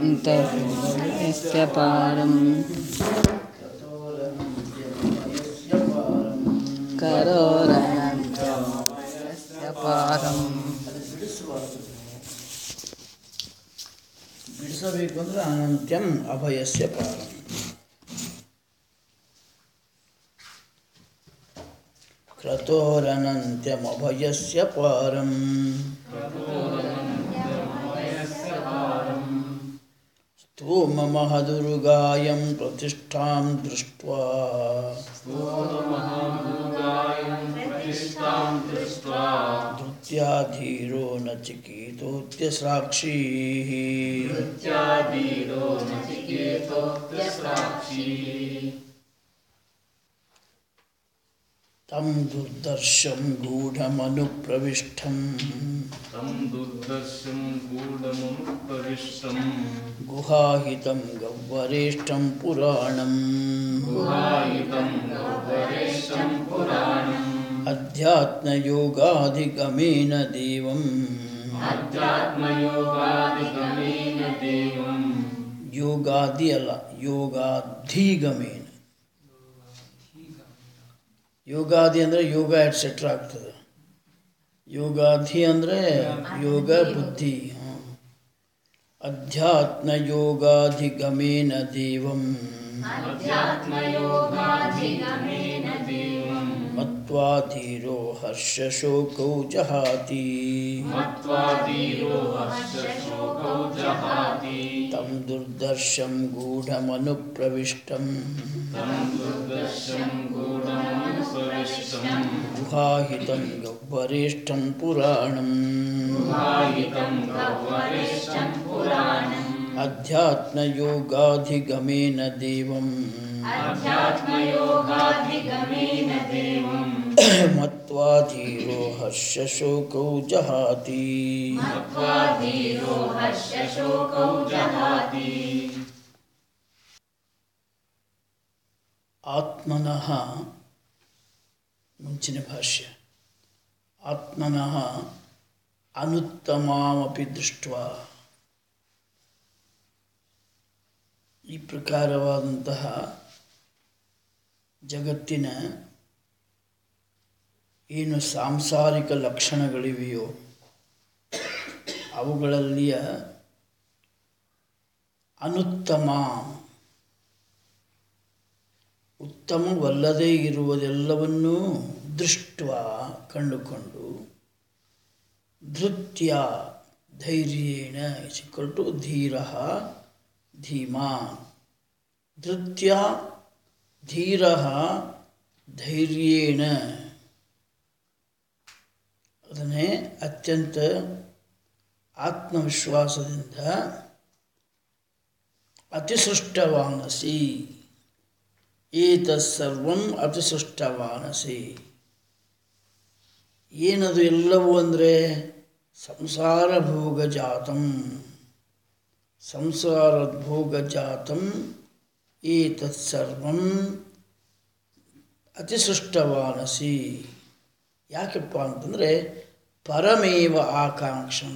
ಅಂತರ್ಯस्य ಪಾರಂ ಕರೋರನಂತರ್ಯस्य ಪಾರಂ ಬಿಡಿಸಬೇಕು ಅಂದ್ರೆ ಅನಂತ್ಯಂ ಅಭಯಸ್ಯ ಪಾರಂ ಕ್ರತೋರನಂತ್ಯಮಭಯಸ್ಯ ಪಾರಂ ಸ್ತೋಮಮಹದುರುಗಾಯಂ ಪ್ರತಿಷ್ಠಾಂ ದೃಷ್ಟ್ವಾ ಧೃತ್ಯಾಧೀರೋ ನಚಿಕೇತೋತ್ಯ ಸಾಕ್ಷೀ तं दुर्दर्शं गूढमनुप्रविष्टम् तं दुर्दर्शं गूढमनुप्रविष्टं गुहाहितं गह्वरेष्ठं पुराणम् गुहायितं गह्वरेशं पुराणम् अध्यात्मयोगाधिगमेन देवम् अध्यात्मयोगादिगमेन देवं ಯೋಗಾದಿ ಅಲ್ಲ ಯೋಗಾಧಿಗಮೇನ ಯೋಗಾದಿ ಅಂದರೆ ಯೋಗ ಎಟ್ಸೆಟ್ರಾ ಆಗ್ತದೆ ಯೋಗಾಧಿ ಅಂದರೆ ಯೋಗ ಬುದ್ಧಿ ಹ. ಅಧ್ಯಾತ್ಮ ಯೋಗಾಧಿಗಮೇನ ದೇವಂ अध्यात्मयोगादिगमेन देवं ಮತ್ವಾ ಧೀರೋ ಹರ್ಷಶೋಕೌ ಜಹಾತಿ मत्वा धीरो हर्षशोकौ जहाति तं दुर्दर्शं गूढमनुप्रविष्टम् तं दुर्दर्शं गूढमनुप्रविष्टं गुहाहितं गह्वरेष्ठं पुराणम् गुहायितं गह्वरेशं पुराणम् अध्यात्मयोगाधिगमेन देवम् अध्यात्मयोगादिगमेन देवं मत्वा धीरो हर्षशोकौ जहाति मत्वा धीरो हर्षशोकौ जहाति ಆತ್ಮನಃ ಮುಂಚಿನ ಭಾಷ್ಯ ಆತ್ಮನಃ ಅನುತ್ತಮಾಮಪಿ ದೃಷ್ಟ ಈ ಪ್ರಕಾರವಾದಂತಹ ಜಗತ್ತಿನ ಏನು ಸಾಂಸಾರಿಕ ಲಕ್ಷಣಗಳಿವೆಯೋ ಅವುಗಳಲ್ಲಿಯ ಅನುತ್ತಮ ಉತ್ತಮವಲ್ಲದೇ ಇರುವುದೆಲ್ಲವನ್ನೂ ದೃಷ್ಟ ಕಂಡುಕೊಂಡು ಧೃತ್ಯ ಧೈರ್ಯೇಣ ಇಸಿಕಲ್ ಟು ಧೀರ ಧೀಮಾನ್ ಧೃತ್ಯ ಧೀರ ಧೈರ್ಯೇಣ ಅದನ್ನೇ ಅತ್ಯಂತ ಆತ್ಮವಿಶ್ವಾಸದಿಂದ ಅತಿಸೃಷ್ಟವಾನಸಿ ಏತತ್ಸರ್ವಂ ಅತಿಸೃಷ್ಟವಾನಸಿ ಏನದು ಎಲ್ಲವೂ ಅಂದರೆ ಸಂಸಾರ ಭೋಗಜಾತಂ ಸಂಸಾರ ಭೋಗಜಾತಂ ಏತತ್ಸರ್ವಂ ಅತಿಸೃಷ್ಟವಾನಸಿ ಯಾಕಪ್ಪ ಅಂತಂದರೆ ಪರಮೇವ ಆಕಾಂಕ್ಷಂ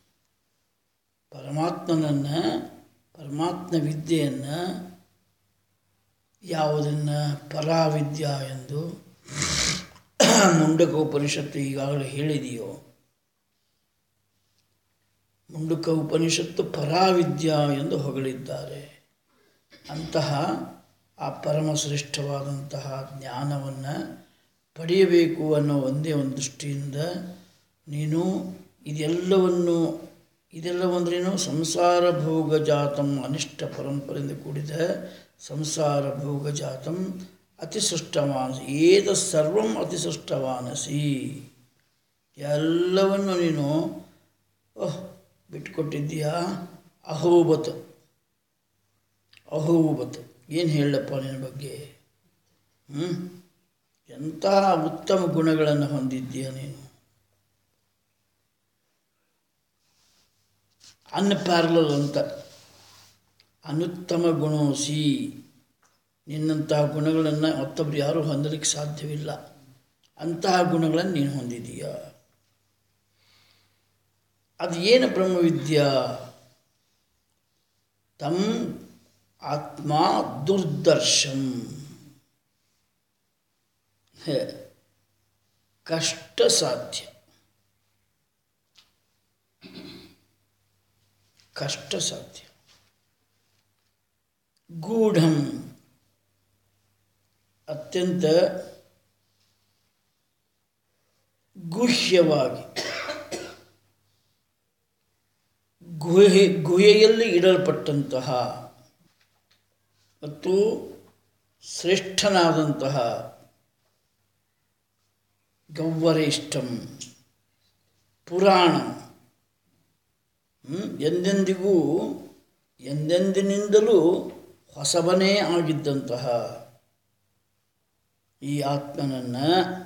ಪರಮಾತ್ಮನನ್ನು ಪರಮಾತ್ಮ ವಿದ್ಯೆಯನ್ನು ಯಾವುದನ್ನು ಪರಾವಿದ್ಯಾ ಎಂದು ಮುಂಡಕ ಉಪನಿಷತ್ತು ಈಗಾಗಲೇ ಹೇಳಿದೆಯೋ ಮುಂಡಕ ಉಪನಿಷತ್ತು ಪರಾವಿದ್ಯಾ ಎಂದು ಹೊಗಳಿದ್ದಾರೆ ಅಂತಹ ಆ ಪರಮಶ್ರೇಷ್ಠವಾದಂತಹ ಜ್ಞಾನವನ್ನು ಪಡೆಯಬೇಕು ಅನ್ನೋ ಒಂದೇ ಒಂದು ದೃಷ್ಟಿಯಿಂದ ನೀನು ಇದೆಲ್ಲವನ್ನು ಇದೆಲ್ಲವಂದ್ರೇನು ಸಂಸಾರ ಭೋಗಜಾತಂ ಅನಿಷ್ಟ ಪರಂಪರೆಯಿಂದ ಕೂಡಿದ ಸಂಸಾರ ಭೋಗಜಾತಂ ಅತಿಸೃಷ್ಟವಾನಸಿ ಏತ ಸರ್ವಂ ಅತಿಸೃಷ್ಟವಾನಸಿ ಎಲ್ಲವನ್ನು ನೀನು ಓಹ್ ಬಿಟ್ಕೊಟ್ಟಿದ್ದೀಯಾ ಅಹೋಬತ್ ಅಹೋಬತ್ ಏನು ಹೇಳಪ್ಪ ನಿನ್ನ ಬಗ್ಗೆ ಹ್ಞೂ ಎಂತಹ ಉತ್ತಮ ಗುಣಗಳನ್ನು ಹೊಂದಿದ್ದೀಯ ನೀನು ಅನ್ಪ್ಯಾರಲಲ್ ಅಂತ ಅನುತ್ತಮ ಗುಣೋಸಿ ನಿನ್ನಂತಹ ಗುಣಗಳನ್ನು ಮತ್ತೊಬ್ರು ಯಾರೂ ಹೊಂದಲಿಕ್ಕೆ ಸಾಧ್ಯವಿಲ್ಲ ಅಂತಹ ಗುಣಗಳನ್ನು ನೀನು ಹೊಂದಿದೀಯ ಅದು ಏನು ಬ್ರಹ್ಮವಿದ್ಯಾ ತಂ ಆತ್ಮ ದುರ್ದರ್ಶಂ ಹೇ, ಕಷ್ಟ ಸಾಧ್ಯ ಕಷ್ಟ ಸಾಧ್ಯ ಗೂಢಂ ಅತ್ಯಂತ ಗುಹ್ಯವಾಗಿ ಗುಹೆ ಗುಹೆಯಲ್ಲಿ ಇಡಲ್ಪಟ್ಟಂತಹ ಮತ್ತು ಶ್ರೇಷ್ಠನಾದಂತಹ ಗೌವರೇಷ್ಟಂ ಪುರಾಣ ಹ್ಮ್? ಎಂದೆಂದಿಗೂ ಎಂದೆಂದಿನಿಂದಲೂ ಹೊಸಬನೇ ಆಗಿದ್ದಂತಹ ಈ ಆತ್ಮನನ್ನು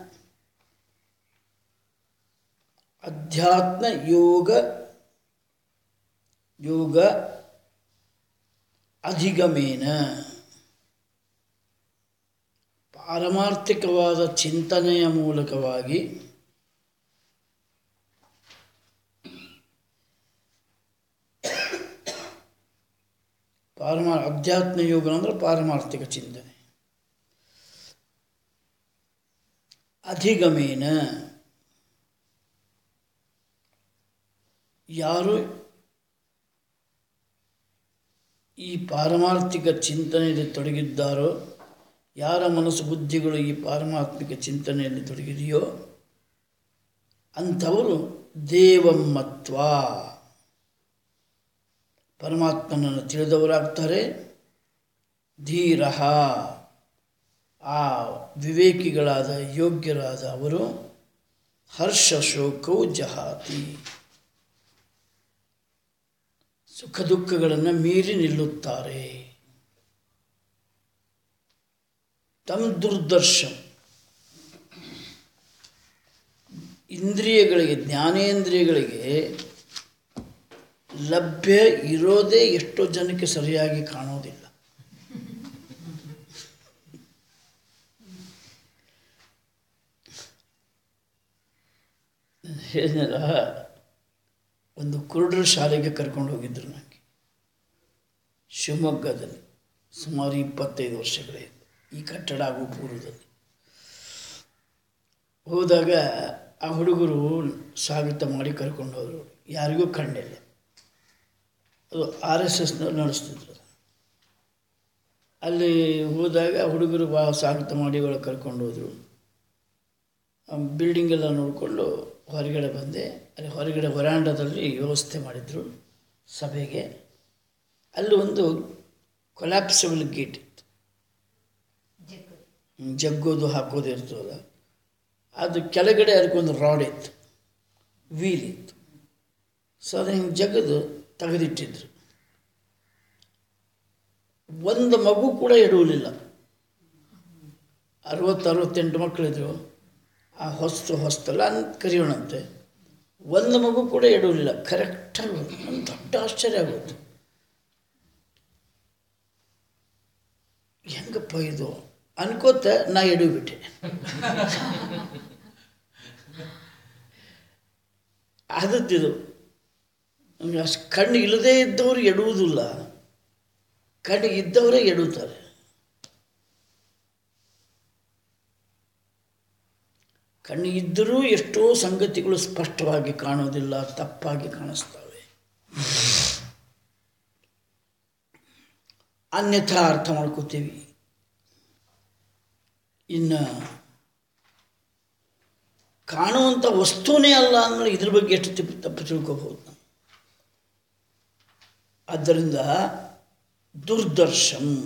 ಅಧ್ಯಾತ್ಮ ಯೋಗ ಯೋಗ ಅಧಿಗಮೇನ ಪಾರಮಾರ್ಥಿಕವಾದ ಚಿಂತನೆಯ ಮೂಲಕವಾಗಿ ಪಾರಮಾ ಅಧ್ಯಾತ್ಮ ಯೋಗ ಅಂದರೆ ಪಾರಮಾರ್ಥಿಕ ಚಿಂತನೆ ಅಧಿಗಮೇನ ಯಾರು ಈ ಪಾರಮಾರ್ಥಿಕ ಚಿಂತನೆಯಲ್ಲಿ ತೊಡಗಿದ್ದಾರೋ ಯಾರ ಮನಸ್ಸು ಬುದ್ಧಿಗಳು ಈ ಪಾರಮಾತ್ಮಿಕ ಚಿಂತನೆಯಲ್ಲಿ ತೊಡಗಿದೆಯೋ ಅಂಥವರು ದೇವಮ್ಮತ್ವ ಪರಮಾತ್ಮನನ್ನು ತಿಳಿದವರಾಗ್ತಾರೆ ಧೀರ ಆ ವಿವೇಕಿಗಳಾದ ಯೋಗ್ಯರಾದ ಅವರು ಹರ್ಷ ಶೋಕವು ಜಹಾತಿ ಸುಖ ದುಃಖಗಳನ್ನು ಮೀರಿ ನಿಲ್ಲುತ್ತಾರೆ ತಮ್ ದುರ್ದರ್ಶಂ ಇಂದ್ರಿಯಗಳಿಗೆ ಜ್ಞಾನೇಂದ್ರಿಯಗಳಿಗೆ ಲಭ್ಯ ಇರೋದೇ ಎಷ್ಟೋ ಜನಕ್ಕೆ ಸರಿಯಾಗಿ ಕಾಣೋದಿಲ್ಲ ಏನಿಲ್ಲ ಒಂದು ಕುರುಡರ ಶಾಲೆಗೆ ಕರ್ಕೊಂಡು ಹೋಗಿದ್ದರು ನನಗೆ ಶಿವಮೊಗ್ಗದಲ್ಲಿ ಸುಮಾರು ಇಪ್ಪತ್ತೈದು ವರ್ಷಗಳ ಹಿಂದೆ ಈ ಕಟ್ಟಡ ಆಗೋ ಪೂರ್ವದಲ್ಲಿ ಹೋದಾಗ ಆ ಹುಡುಗರು ಸ್ವಾಗತ ಮಾಡಿ ಕರ್ಕೊಂಡು ಹೋದರು ಯಾರಿಗೂ ಕಂಡಿಲ್ಲ ಅದು ಆರ್ ಎಸ್ ಎಸ್ನವ್ರು ನಡೆಸ್ತಿದ್ರು ಅಲ್ಲಿ ಹೋದಾಗ ಹುಡುಗರು ಬಾ ಸ್ವಾಗತ ಮಾಡಿ ಒಳಗೆ ಕರ್ಕೊಂಡು ಹೋದರು ಬಿಲ್ಡಿಂಗ್ ಎಲ್ಲ ನೋಡಿಕೊಂಡು ಹೊರಗಡೆ ಬಂದೆ ಅಲ್ಲಿ ಹೊರಗಡೆ ವರಾಂಡದಲ್ಲಿ ವ್ಯವಸ್ಥೆ ಮಾಡಿದರು ಸಭೆಗೆ ಅಲ್ಲಿ ಒಂದು ಕೊಲ್ಯಾಪ್ಸಬಲ್ ಗೇಟ್ ಇತ್ತು ಹ್ಮ್, ಜಗ್ಗೋದು ಹಾಕೋದು ಇರ್ತದಲ್ಲ ಅದು ಕೆಳಗಡೆ ಅದಕ್ಕೊಂದು ರಾಡ್ ಇತ್ತು ವೀಲ್ ಇತ್ತು ಸೊ ಅದು ಹಿಂಗೆ ಜಗದು ತೆಗೆದಿಟ್ಟಿದ್ರು ಒಂದು ಮಗು ಕೂಡ ಎಡುವಲಿಲ್ಲ ಅರವತ್ತು ಅರವತ್ತೆಂಟು ಮಕ್ಕಳಿದ್ರು ಆ ಹೊಸ್ತು ಹೊಸ್ತಲ್ಲ ಅಂತ ಕರೆಯೋಣಂತೆ ಒಂದು ಮಗು ಕೂಡ ಎಡುವಲಿಲ್ಲ ಕರೆಕ್ಟಾಗಿ ಹೋಯ್ತು ನಂಗೆ ದೊಡ್ಡ ಆಶ್ಚರ್ಯ ಆಗೋಯ್ತು ಹೆಂಗಪ್ಪ ಇದು ಅನ್ಕೋತ ನಾ ಎಡುಬಿಟ್ಟೆ ಆದದ್ದಿದು ನಮ್ಗೆ ಅಷ್ಟು ಕಣ್ಣು ಇಲ್ಲದೇ ಇದ್ದವರು ಎಡುವುದಿಲ್ಲ ಕಣ್ಣು ಇದ್ದವರೇ ಎಡುತ್ತಾರೆ ಕಣ್ಣು ಇದ್ದರೂ ಎಷ್ಟೋ ಸಂಗತಿಗಳು ಸ್ಪಷ್ಟವಾಗಿ ಕಾಣೋದಿಲ್ಲ ತಪ್ಪಾಗಿ ಕಾಣಿಸ್ತವೆ ಅನ್ಯಥಾ ಅರ್ಥ ಮಾಡ್ಕೋತೀವಿ ಇನ್ನು ಕಾಣುವಂಥ ವಸ್ತುನೇ ಅಲ್ಲ ಅಂದರೆ ಇದ್ರ ಬಗ್ಗೆ ಎಷ್ಟು ತಿಪ್- ತಪ್ಪು ತಿಳ್ಕೋಬಹುದು ನಾವು ಆದ್ದರಿಂದ ದುರ್ದರ್ಶಂ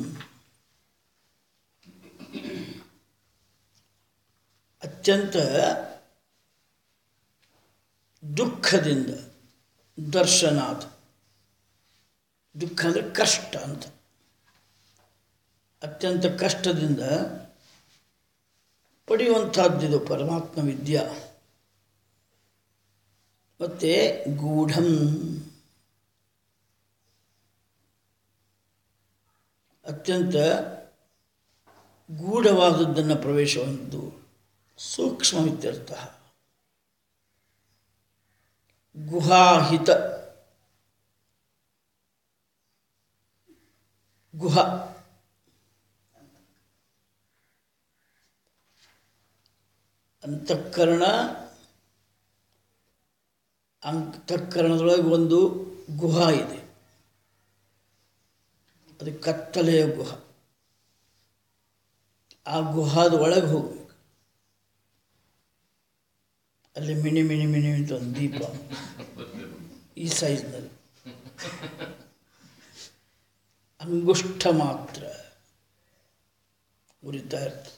ಅತ್ಯಂತ ದುಃಖದಿಂದ ದರ್ಶನಾಥ ದುಃಖ ಅಂದರೆ ಕಷ್ಟ ಅಂತ ಅತ್ಯಂತ ಕಷ್ಟದಿಂದ ಪಡೆಯುವಂಥದ್ದಿದು ಪರಮಾತ್ಮ ವಿದ್ಯಾ ಮತ್ತು ಗೂಢಂ ಅತ್ಯಂತ ಗೂಢವಾದದ್ದನ್ನು ಪ್ರವೇಶವಂದು ಸೂಕ್ಷ್ಮವಿತ್ಯರ್ಥ ಗುಹಾಹಿತ ಗುಹ ಅಂತಃಕರಣ ಅಂತಃಕರಣದೊಳಗೆ ಒಂದು ಗುಹ ಇದೆ ಅದು ಕತ್ತಲೆಯ ಗುಹ ಆ ಗುಹಾದ ಒಳಗೆ ಹೋಗ್ಬೇಕು ಅಲ್ಲಿ ಮಿನಿ ಮಿನಿ ಮಿನಿ ಅಂತ ಒಂದು ದೀಪ ಈ ಸೈಜ್ನಲ್ಲಿ ಅಂಗುಷ್ಠ ಮಾತ್ರ ಉರಿತಾ ಇರ್ತದೆ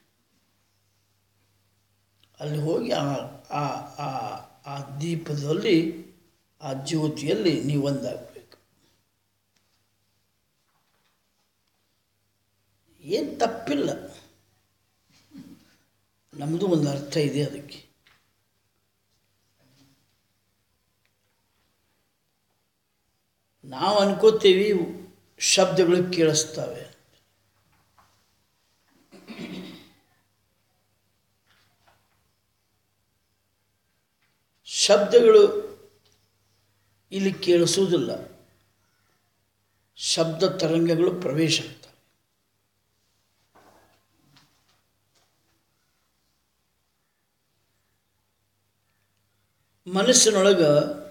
ಅಲ್ಲಿ ಹೋಗಿ ಆ ಆ ಆ ಆ ದೀಪದಲ್ಲಿ ಆ ಜ್ಯೋತಿಯಲ್ಲಿ ನೀವು ಒಂದಾಗಬೇಕು ಏನು ತಪ್ಪಿಲ್ಲ ನಮ್ಮದು ಒಂದು ಅರ್ಥ ಇದೆ ಅದಕ್ಕೆ ನಾವು ಅನ್ಕೋತೀವಿ ಶಬ್ದಗಳು ಕೇಳಿಸ್ತವೆ ಶಬ್ದಗಳು ಇಲ್ಲಿ ಕೇಳಿಸುವುದಿಲ್ಲ ಶಬ್ದ ತರಂಗಗಳು ಪ್ರವೇಶ ಆಗ್ತವೆ ಮನಸ್ಸಿನೊಳಗೆ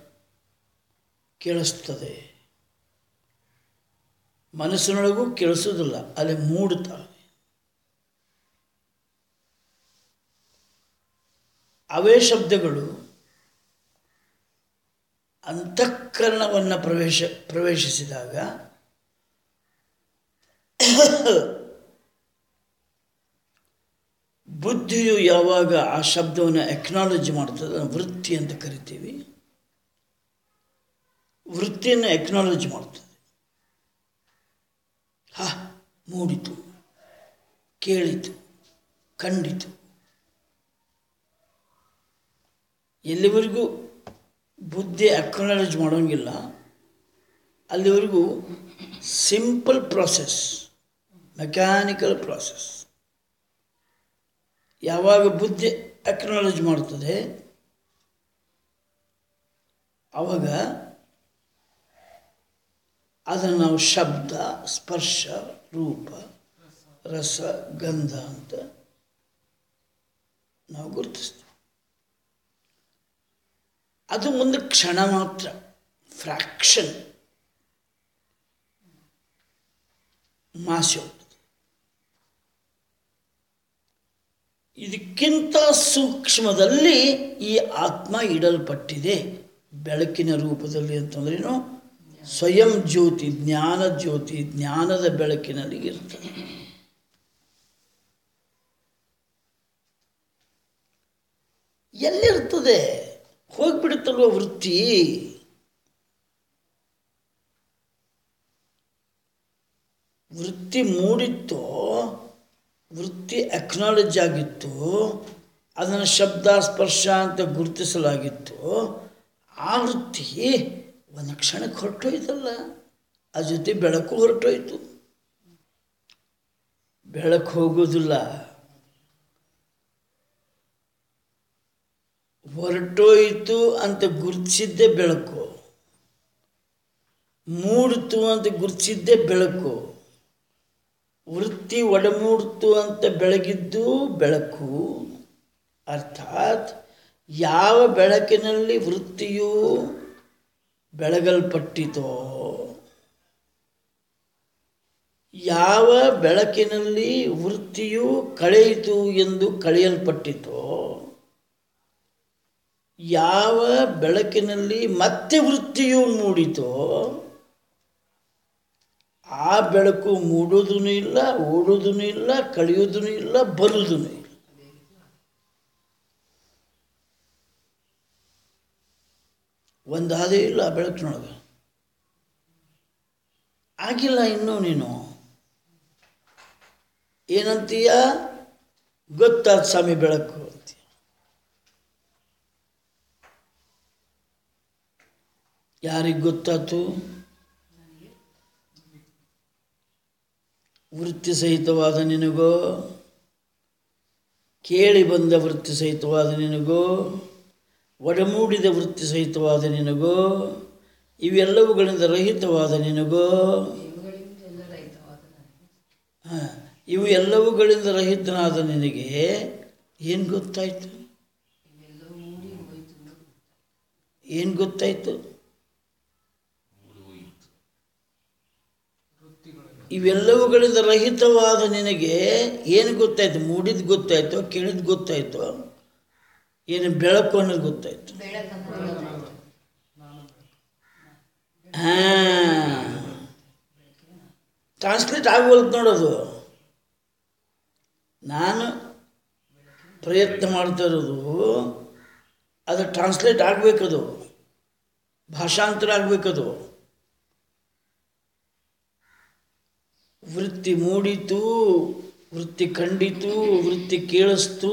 ಕೇಳಿಸ್ತದೆ ಮನಸ್ಸಿನೊಳಗೂ ಕೇಳಿಸೋದಿಲ್ಲ ಅಲ್ಲಿ ಮೂಡ್ತವೆ ಅವೇ ಶಬ್ದಗಳು ಅಂತಃಕರಣವನ್ನು ಪ್ರವೇಶ ಪ್ರವೇಶಿಸಿದಾಗ ಬುದ್ಧಿಯು ಯಾವಾಗ ಆ ಶಬ್ದವನ್ನು ಎಕ್ನಾಲಜಿ ಮಾಡ್ತದೆ ಅದನ್ನು ವೃತ್ತಿ ಅಂತ ಕರಿತೀವಿ ವೃತ್ತಿಯನ್ನು ಎಕ್ನಾಲಜಿ ಮಾಡ್ತದೆ ಹಾ ಮೂಡಿತು ಕೇಳಿತು ಕಂಡಿತು ಎಲ್ಲಿವರೆಗೂ ಬುದ್ಧಿ ಅಕ್ನಾಲೇಜ್ ಮಾಡೋಂಗಿಲ್ಲ ಅಲ್ಲಿವರೆಗೂ ಸಿಂಪಲ್ ಪ್ರಾಸೆಸ್ ಮೆಕ್ಯಾನಿಕಲ್ ಪ್ರಾಸೆಸ್ ಯಾವಾಗ ಬುದ್ಧಿ ಅಕ್ನಾಲೇಜ್ ಮಾಡ್ತದೆ ಆವಾಗ ಅದನ್ನು ನಾವು ಶಬ್ದ ಸ್ಪರ್ಶ ರೂಪ ರಸ ಗಂಧ ಅಂತ ನಾವು ಗುರುತಿಸ್ತೀವಿ ಅದು ಮುಂದೆ ಕ್ಷಣ ಮಾತ್ರ ಫ್ರ್ಯಾಕ್ಷನ್ ಮಾಸಿ ಹೋಗ್ತದೆ ಇದಕ್ಕಿಂತ ಸೂಕ್ಷ್ಮದಲ್ಲಿ ಈ ಆತ್ಮ ಇಡಲ್ಪಟ್ಟಿದೆ ಬೆಳಕಿನ ರೂಪದಲ್ಲಿ ಅಂತಂದ್ರೇನು ಸ್ವಯಂ ಜ್ಯೋತಿ ಜ್ಞಾನ ಜ್ಯೋತಿ ಜ್ಞಾನದ ಬೆಳಕಿನಲ್ಲಿ ಇರ್ತದೆ ಎಲ್ಲಿರ್ತದೆ ಹೋಗ್ಬಿಡುತ್ತಲ್ವ ವೃತ್ತಿ ವೃತ್ತಿ ಮೂಡಿತ್ತು ವೃತ್ತಿ ಅಕ್ನಾಲಜ್ ಆಗಿತ್ತು ಅದನ್ನು ಶಬ್ದ ಸ್ಪರ್ಶ ಅಂತ ಗುರುತಿಸಲಾಗಿತ್ತು ಆ ವೃತ್ತಿ ಒಂದು ಕ್ಷಣಕ್ಕೆ ಹೊರಟೋಯ್ತಲ್ಲ ಆ ಜೊತೆ ಬೆಳಕು ಹೊರಟೋಯ್ತು ಬೆಳಕು ಹೋಗೋದಿಲ್ಲ ಹೊರಟೋಯ್ತು ಅಂತ ಗುರುತಿಸಿದ್ದೇ ಬೆಳಕು ಮೂಡಿತು ಅಂತ ಗುರುತಿಸಿದ್ದೇ ಬೆಳಕು ವೃತ್ತಿ ಒಡಮೂಡ್ತು ಅಂತ ಬೆಳಗಿದ್ದು ಬೆಳಕು ಅರ್ಥಾತ್ ಯಾವ ಬೆಳಕಿನಲ್ಲಿ ವೃತ್ತಿಯು ಬೆಳಗಲ್ಪಟ್ಟಿತೋ ಯಾವ ಬೆಳಕಿನಲ್ಲಿ ವೃತ್ತಿಯು ಕಳೆಯಿತು ಎಂದು ಕಳೆಯಲ್ಪಟ್ಟಿತೋ ಯಾವ ಬೆಳಕಿನಲ್ಲಿ ಮತ್ತೆ ವೃತ್ತಿಯು ಮೂಡಿತೋ ಆ ಬೆಳಕು ಮೂಡೋದೂ ಇಲ್ಲ ಓಡೋದೂ ಇಲ್ಲ ಕಳೆಯೋದೂ ಇಲ್ಲ ಬರುವುದೂ ಇಲ್ಲ ಒಂದಾದೇ ಇಲ್ಲ ಆ ಬೆಳಕಿನೊಳಗೆ ಆಗಿಲ್ಲ ಇನ್ನೂ ನೀನು ಏನಂತೀಯ ಗೊತ್ತಾದ ಸ್ವಾಮಿ ಬೆಳಕು ಅಂತೀಯ ಯಾರಿಗೆ ಗೊತ್ತಾತು ವೃತ್ತಿ ಸಹಿತವಾದ ನಿನಗೋ ಕೇಳಿ ಬಂದ ವೃತ್ತಿ ಸಹಿತವಾದ ನಿನಗೋ ಒಡಮೂಡಿದ ವೃತ್ತಿ ಸಹಿತವಾದ ನಿನಗೋ ಇವೆಲ್ಲವುಗಳಿಂದ ರಹಿತವಾದ ನಿನಗೋ ಇವುಗಳಿಂದ ಎಲ್ಲ ರಹಿತ ಹ, ಇವು ಎಲ್ಲವುಗಳಿಂದ ರಹಿತನಾದ ನಿನಗೆ ಏನು ಗೊತ್ತಾಯಿತು ಏನು ಗೊತ್ತಾಯಿತು ಇವೆಲ್ಲವುಗಳಿಂದ ರಹಿತವಾದ ನಿನಗೆ ಏನು ಗೊತ್ತಾಯ್ತು ಮೂಡಿದ್ ಗೊತ್ತಾಯ್ತು ಕೇಳಿದ್ ಗೊತ್ತಾಯ್ತು ಏನು ಬೆಳಕು ಅನ್ನೋದು ಗೊತ್ತಾಯ್ತು ಹಾ ಟ್ರಾನ್ಸ್ಲೇಟ್ ಆಗೋಲ್ತು ನೋಡೋದು ನಾನು ಪ್ರಯತ್ನ ಮಾಡ್ತಾ ಇರೋದು ಅದು ಟ್ರಾನ್ಸ್ಲೇಟ್ ಆಗಬೇಕದು ಭಾಷಾಂತರ ಆಗಬೇಕದು ವೃತ್ತಿ ಮೂಡಿತು ವೃತ್ತಿ ಕಂಡಿತು ವೃತ್ತಿ ಕೇಳಿಸ್ತು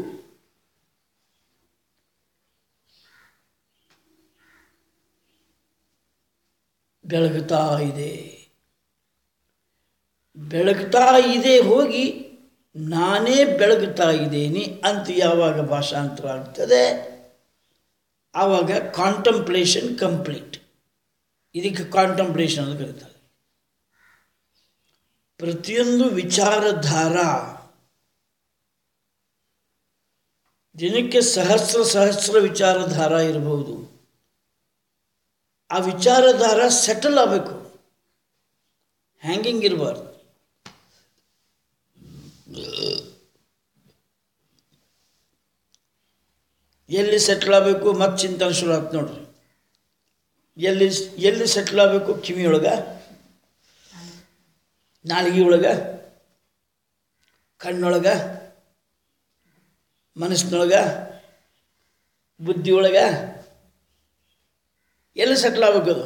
ಬೆಳಗುತ್ತಾ ಇದೆ ಬೆಳಗ್ತಾ ಇದೆ ಹೋಗಿ ನಾನೇ ಬೆಳಗುತ್ತಾ ಇದ್ದೇನೆ ಅಂತ ಯಾವಾಗ ಭಾಷಾಂತರ ಆಗ್ತದೆ ಆವಾಗ ಕಾಂಟಂಪ್ಲೇಷನ್ ಕಂಪ್ಲೀಟ್ ಇದಕ್ಕೆ ಕಾಂಟಂಪ್ಲೇಷನ್ ಅಂತ ಕರೀತಾರೆ ಪ್ರತಿಯೊಂದು ವಿಚಾರಧಾರ ದಿನಕ್ಕೆ ಸಹಸ್ರ ಸಹಸ್ರ ವಿಚಾರಧಾರ ಇರಬಹುದು ಆ ವಿಚಾರಧಾರ ಸೆಟಲ್ ಆಗಬೇಕು ಹ್ಯಾಂಗಿಂಗ್ ಇರಬಾರ್ದು ಎಲ್ಲಿ ಸೆಟ್ಲ್ ಆಗಬೇಕು ಮತ್ತೆ ಚಿಂತನೆ ಶುರು ಆಯ್ತು ನೋಡ್ರಿ ಎಲ್ಲಿ ಎಲ್ಲಿ ಸೆಟ್ಲ್ ಆಗಬೇಕು ಕಿವಿಯೊಳಗೆ ನಾಲಿಗೆ ಒಳಗೆ ಕಣ್ಣೊಳಗೆ ಮನಸ್ಸಿನೊಳಗೆ ಬುದ್ಧಿಯೊಳಗೆ ಎಲ್ಲಿ ಸೆಟ್ಲ್ ಆಗ್ಬೇಕು ಅದು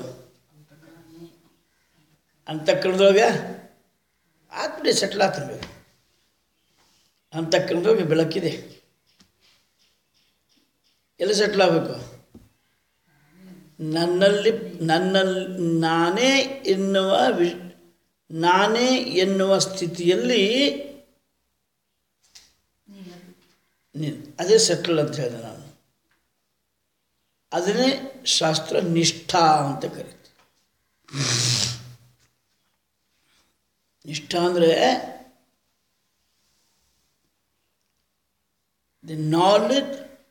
ಅಂತಃಕರಣದೊಳಗೆ ಆತ್ಮಡಿ ಸೆಟ್ಲ್ ಆಗ್ತಿರ್ಬೇಕು ಅಂತಃಕರಣದೊಳಗೆ ಬೆಳಕಿದೆ ಎಲ್ಲಿ ಸೆಟ್ಲ್ ಆಗಬೇಕು ನನ್ನಲ್ಲಿ ನನ್ನಲ್ಲಿ ನಾನೇ ಎನ್ನುವ ವಿ ನಾನೇ ಎನ್ನುವ ಸ್ಥಿತಿಯಲ್ಲಿ ನೀನು ಅದೇ ಸೆಟ್ಲ್ ಅಂತ ಹೇಳಿದೆ ನಾನು ಅದನ್ನೇ ಶಾಸ್ತ್ರ ನಿಷ್ಠಾ ಅಂತ ಕರೀತಾರೆ ನಿಷ್ಠಾ ಅಂದರೆ the knowledge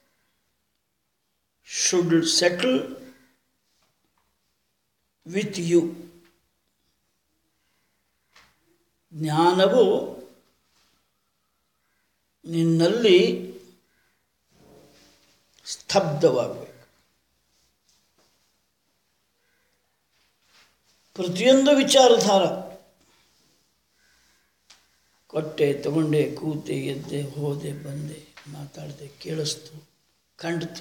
should settle with you ಜ್ಞಾನವು ನಿನ್ನಲ್ಲಿ ಸ್ತಬ್ಧವಾಗಬೇಕು ಪ್ರತಿಯೊಂದು ವಿಚಾರಧಾರ ಕೊಟ್ಟೆ ತಗೊಂಡೆ ಕೂತೆ ಎದ್ದೆ ಹೋದೆ ಬಂದೆ ಮಾತಾಡಿದೆ ಕೇಳಿಸ್ತು ಕಂಡ್ತು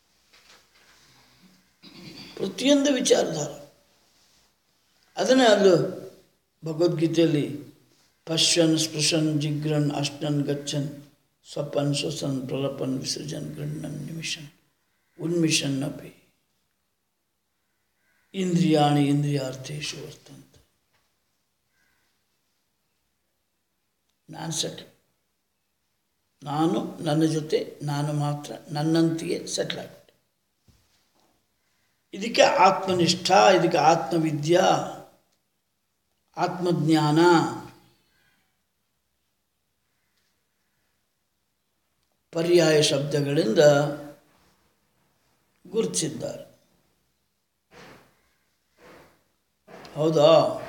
ಪ್ರತಿಯೊಂದು ವಿಚಾರಧಾರ ಅದನ್ನೇ ಅಲ್ಲೂ ಭಗವದ್ಗೀತೆಯಲ್ಲಿ ಪಶ್ಯನ್ ಸ್ಪೃಶನ್ ಜಿಗ್ರನ್ ಅಷ್ಟನ್ ಗಚ್ಚನ್ ಸ್ವಪನ್ ಸ್ವಸನ್ ಪ್ರಲಪನ್ ವಿಸರ್ಜನ್ ಗೃಹನ್ ನಿಮಿಷನ್ ಉನ್ಮಿಷನ್ ಅಪಿ ಇಂದ್ರಿಯಾಣಿ ಇಂದ್ರಿಯಾರ್ಥೇಶು ವರ್ತಂತ ನಾನು ಸೆಟ್ಲ್ ನಾನು ನನ್ನ ಜೊತೆ ನಾನು ಮಾತ್ರ ನನ್ನಂತೆಯೇ ಸೆಟ್ಲ್ ಆಗಿಬಿಟ್ಟೆ ಇದಕ್ಕೆ ಆತ್ಮನಿಷ್ಠ ಇದಕ್ಕೆ ಆತ್ಮವಿದ್ಯಾ ಆತ್ಮಜ್ಞಾನ ಪರ್ಯಾಯ ಶಬ್ದಗಳಿಂದ ಗುರುತಿಸಿದ್ದಾರೆ ಹೌದಾ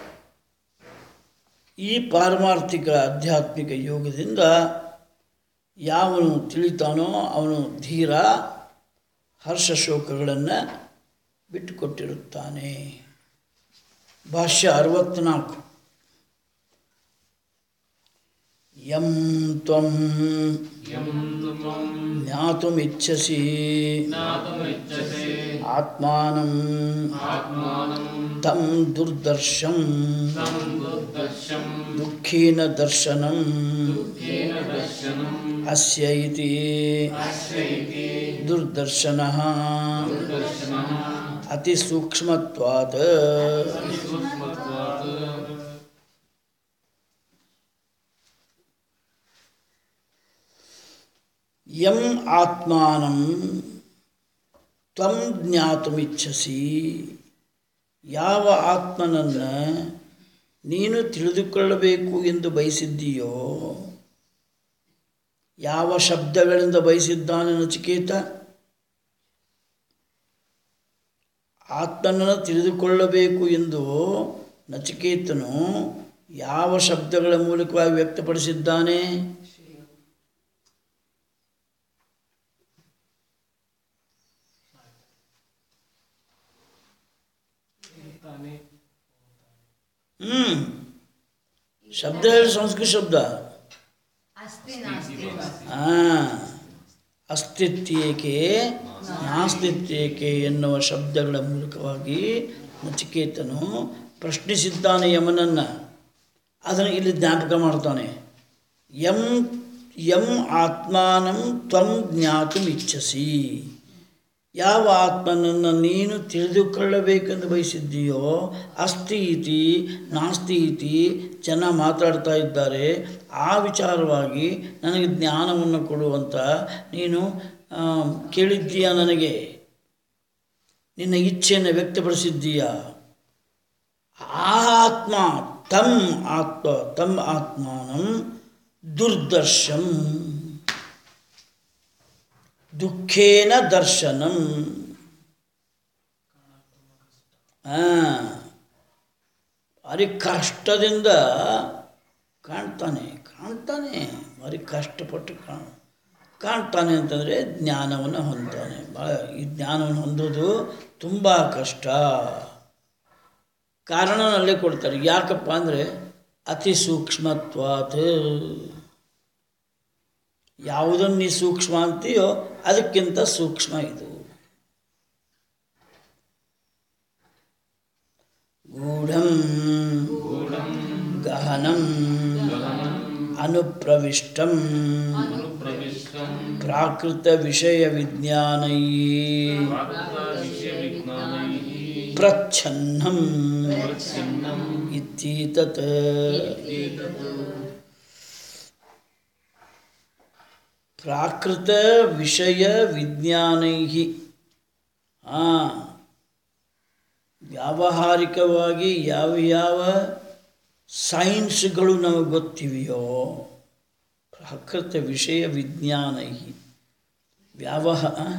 ಈ ಪಾರಮಾರ್ಥಿಕ ಆಧ್ಯಾತ್ಮಿಕ ಯೋಗದಿಂದ ಯಾವನು ತಿಳಿತಾನೋ ಅವನು ಧೀರ ಹರ್ಷ ಶೋಕಗಳನ್ನು ಬಿಟ್ಟುಕೊಟ್ಟಿರುತ್ತಾನೆ ಭಾಷ್ಯ ಅರವತ್ನಾಲ್ಕು ಯಂ ತ್ವಂ ಜ್ಞಾತುಮಿಚ್ಛಸಿ ಆತ್ಮಾನಂ ತಂ ದುರ್ದರ್ಶಂ ದುಃಖೇನ ದರ್ಶನಂ ಅಸ್ಯ ಇತಿ ದುರ್ದರ್ಶನಃ ಅತಿ ಸೂಕ್ಷ್ಮತ್ವಾತ್ ಯಂ ಆತ್ಮಾನಂ ತ್ವಂ ಜ್ಞಾತುಮಿಚ್ಛಸಿ ಯಾವ ಆತ್ಮನನ್ನು ನೀನು ತಿಳಿದುಕೊಳ್ಳಬೇಕು ಎಂದು ಬಯಸಿದ್ದೀಯೋ ಯಾವ ಶಬ್ದಗಳಿಂದ ಬಯಸಿದ್ದಾನೆ ನಚಿಕೇತ ಆತ್ಮನನ್ನು ತಿಳಿದುಕೊಳ್ಳಬೇಕು ಎಂದು ನಚಿಕೇತನು ಯಾವ ಶಬ್ದಗಳ ಮೂಲಕವಾಗಿ ವ್ಯಕ್ತಪಡಿಸಿದ್ದಾನೆ ಹ್ಮ್ ಶಬ್ದ ಹೇಳಿ ಸಂಸ್ಕೃತ ಶಬ್ದ ಆ ಅಸ್ತಿತ್ಯೇಕೆ ನಾಸ್ತಿತ್ಯೇಕೆ ಎನ್ನುವ ಶಬ್ದಗಳ ಮೂಲಕವಾಗಿ ನಚಿಕೇತನು ಪ್ರಶ್ನಿಸಿದ್ದಾನೆ ಯಮನನ್ನು ಅದನ್ನು ಇಲ್ಲಿ ಜ್ಞಾಪಕ ಮಾಡ್ತಾನೆ ಯಂ ಯಂ ಆತ್ಮಾನಂ ತ್ವಂ ಜ್ಞಾತುಂ ಇಚ್ಛಸಿ ಯಾವ ಆತ್ಮನನ್ನು ನೀನು ತಿಳಿದುಕೊಳ್ಳಬೇಕೆಂದು ಬಯಸಿದ್ದೀಯೋ ಅಸ್ತಿ ಇತಿ ನಾಸ್ತಿ ಇತಿ ಜನ ಮಾತಾಡ್ತಾ ಇದ್ದಾರೆ ಆ ವಿಚಾರವಾಗಿ ನನಗೆ ಜ್ಞಾನವನ್ನು ಕೊಡುವಂತ ನೀನು ಆ, ಕೇಳಿದ್ದೀಯಾ ನನಗೆ ನಿನ್ನ ಇಚ್ಛೆಯನ್ನು ವ್ಯಕ್ತಪಡಿಸಿದ್ದೀಯಾ ಆ ಆತ್ಮ ತಮ್ ಆತ್ಮ ತಮ್ ಆತ್ಮಾನಂ ದುರ್ದರ್ಶಂ ದುಃಖೇನ ದರ್ಶನಂ ಆ, ಭಾರಿ ಕಷ್ಟದಿಂದ ಕಾಣ್ತಾನೆ ಕಾಣ್ತಾನೆ ಭಾರಿ ಕಷ್ಟಪಟ್ಟು ಕಾಣ ಕಾಣ್ತಾನೆ ಅಂತಂದರೆ ಜ್ಞಾನವನ್ನು ಹೊಂದ್ತಾನೆ ಭಾಳ ಈ ಜ್ಞಾನವನ್ನು ಹೊಂದೋದು ತುಂಬ ಕಷ್ಟ ಕಾರಣ ಅಲ್ಲೇ ಕೊಡ್ತಾರೆ ಯಾಕಪ್ಪ ಅಂದರೆ ಅತಿ ಸೂಕ್ಷ್ಮತ್ವಾತ್ ಯಾವುದನ್ನು ನೀ ಸೂಕ್ಷ್ಮ ಅಂತೀಯೋ ಅದಕ್ಕಿಂತ ಸೂಕ್ಷ್ಮ ಇದು ಗೂಢಂ ಗಹನಂ ಅನುಪ್ರವಿಷ್ಟಂ ಪ್ರವಿಷ್ಟಂ ಪ್ರಾಕೃತ ವಿಷಯ ವಿಜ್ಞಾನೈ ವಿಷಯವಿಜ್ಞಾನೈಃ ಪ್ರಚ್ಛನ್ನಂ ಪ್ರಚ್ಛನ್ನಂ ಇತ್ತೀತತ್ ಪ್ರಾಕೃತ ವಿಷಯ ವಿಜ್ಞಾನೈ ಹಾಂ ವ್ಯಾವಹಾರಿಕವಾಗಿ ಯಾವ ಯಾವ ಸೈನ್ಸ್ಗಳು ನಮಗೆ ಗೊತ್ತಿವೆಯೋ ಪ್ರಾಕೃತ ವಿಷಯ ವಿಜ್ಞಾನೈ ವ್ಯಾವಹ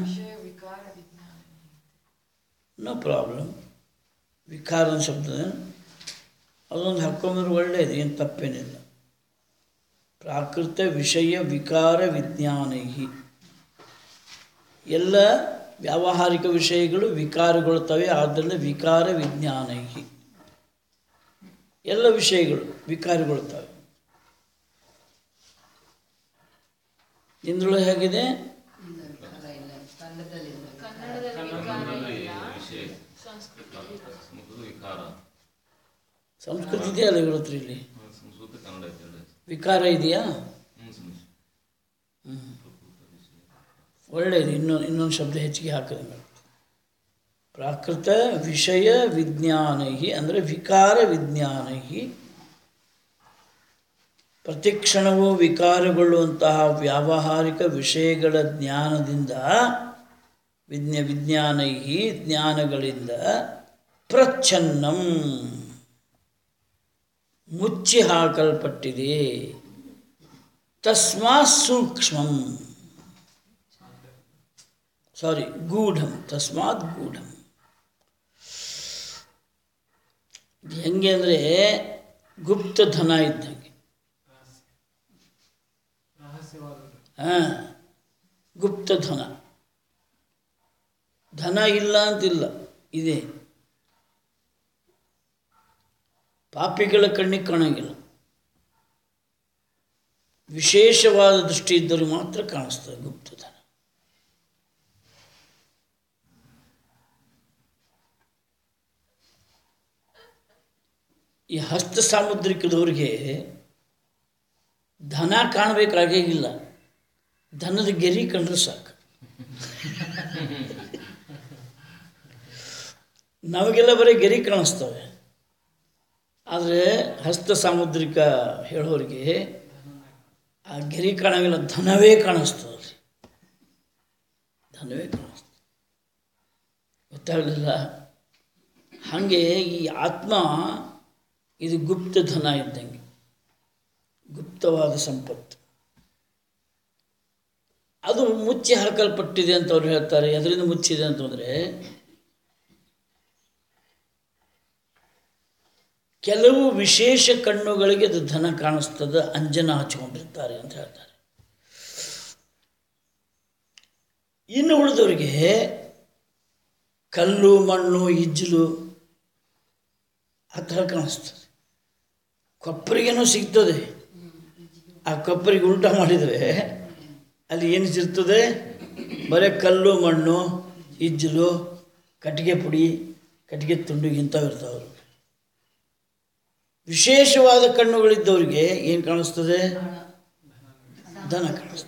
ನೋ ಪ್ರಾಬ್ಲಮ್ ವಿಕಾರ ಶಬ್ದ ಅದೊಂದು ಹಾಕ್ಕೊಂಡ್ರೆ ಒಳ್ಳೆಯದು ಏನು ತಪ್ಪೇನಿಲ್ಲ ಪ್ರಾಕೃತ ವಿಷಯ ವಿಕಾರ ವಿಜ್ಞಾನೈ ಎಲ್ಲ ವ್ಯಾವಹಾರಿಕ ವಿಷಯಗಳು ವಿಕಾರಗೊಳ್ತವೆ ಆದ್ದರಿಂದ ವಿಕಾರ ವಿಜ್ಞಾನೈ ಎಲ್ಲ ವಿಷಯಗಳು ವಿಕಾರಗೊಳ್ತವೆ ಇಂದ್ರೊಳಗೆ ಹೇಗಿದೆ ವಿಷಯ ಸಂಸ್ಕೃತ ವಿಕಾರ ಸಂಸ್ಕೃತ ಇದೆಯಲ್ಲ ಇವತ್ತು ಇಲ್ಲಿ ಹ್ಮ್, ಸಂಸ್ಕೃತ ಕನ್ನಡ ಐತೆ ಎರಡು. ವಿಕಾರ ಇದೆಯಾ ಹ್ಮ್, ಸಂಸ್ಕೃತ. ಒಳ್ಳೆಯದು ಇನ್ನೊಂದು ಇನ್ನೊಂದು ಶಬ್ದ ಹೆಚ್ಚಿಗೆ ಹಾಕಿದಂಗೆ ಪ್ರಾಕೃತ ವಿಷಯ ವಿಜ್ಞಾನೈ ಅಂದರೆ ವಿಕಾರ ವಿಜ್ಞಾನೈ ಪ್ರತಿಕ್ಷಣವೂ ವಿಕಾರಗೊಳ್ಳುವಂತಹ ವ್ಯಾವಹಾರಿಕ ವಿಷಯಗಳ ಜ್ಞಾನದಿಂದ ವಿಜ್ಞ ವಿಜ್ಞಾನೈ ಜ್ಞಾನಗಳಿಂದ ಪ್ರಚ್ಛನ್ನಂ ಮುಚ್ಚಿ ಹಾಕಲ್ಪಟ್ಟಿದೆ ತಸ್ಮಾತ್ ಸೂಕ್ಷ್ಮಂ ಸಾರಿ ಗೂಢಂ ತಸ್ಮಾತ್ ಗೂಢಂ ಇದು ಹೆಂಗೆ ಅಂದರೆ ಗುಪ್ತ ಧನ ಇದ್ದಂಗೆ ಹಾಂ ಗುಪ್ತ ಧನ ಧನ ಇಲ್ಲ ಅಂತಿಲ್ಲ ಇದೆ ಪಾಪಿಗಳ ಕಣ್ಣಿಗೆ ಕಾಣಂಗಿಲ್ಲ ವಿಶೇಷವಾದ ದೃಷ್ಟಿ ಇದ್ದರೂ ಮಾತ್ರ ಕಾಣಿಸ್ತದೆ ಗುಪ್ತಧನ ಈ ಹಸ್ತ ಸಾಮುದ್ರಿಕದವ್ರಿಗೆ ಧನ ಕಾಣಬೇಕಾಗೇ ಇಲ್ಲ ಧನದ ಗೆರಿ ಕಂಡ್ರೆ ಸಾಕು ನಮಗೆಲ್ಲ ಬರೀ ಗೆರಿ ಕಾಣಿಸ್ತವೆ ಆದರೆ ಹಸ್ತ ಸಾಮುದ್ರಿಕ ಹೇಳೋರಿಗೆ ಆ ಗೆರಿ ಕಾಣಂಗಿಲ್ಲ ಧನವೇ ಕಾಣಿಸ್ತದೆ ಧನವೇ ಕಾಣಿಸ್ತದೆ ಗೊತ್ತಾಗಲಿಲ್ಲ ಹಾಗೆ ಈ ಆತ್ಮ ಇದು ಗುಪ್ತ ಧನ ಇದ್ದಂಗೆ ಗುಪ್ತವಾದ ಸಂಪತ್ತು ಅದು ಮುಚ್ಚಿ ಹಾಕಲ್ಪಟ್ಟಿದೆ ಅಂತ ಅವ್ರು ಹೇಳ್ತಾರೆ ಅದರಿಂದ ಮುಚ್ಚಿದೆ ಅಂತಂದರೆ ಕೆಲವು ವಿಶೇಷ ಕಣ್ಣುಗಳಿಗೆ ಅದು ಧನ ಕಾಣಿಸ್ತದೆ ಅಂಜನ ಹಚ್ಕೊಂಡಿರ್ತಾರೆ ಅಂತ ಹೇಳ್ತಾರೆ ಇನ್ನು ಉಳಿದವರಿಗೆ ಕಲ್ಲು ಮಣ್ಣು ಇಜ್ಜಲು ಆ ಥರ ಕಾಣಿಸ್ತದೆ ಕೊಪ್ಪರಿಗೇನೋ ಸಿಗ್ತದೆ ಆ ಕೊಪ್ಪರಿಗೆ ಉಲ್ಟಾ ಮಾಡಿದರೆ ಅಲ್ಲಿ ಏನು ಸಿಗ್ತದೆ ಬರೀ ಕಲ್ಲು ಮಣ್ಣು ಇಜ್ಜಲು ಕಟ್ಟಿಗೆ ಪುಡಿ ಕಟ್ಟಿಗೆ ತುಂಡು ಇಂಥವು ಇರ್ತಾವೆ ಅವ್ರಿಗೆ. ವಿಶೇಷವಾದ ಕಣ್ಣುಗಳಿದ್ದವರಿಗೆ ಏನು ಕಾಣಿಸ್ತದೆ ದನ ಕಾಣಿಸ್ತದೆ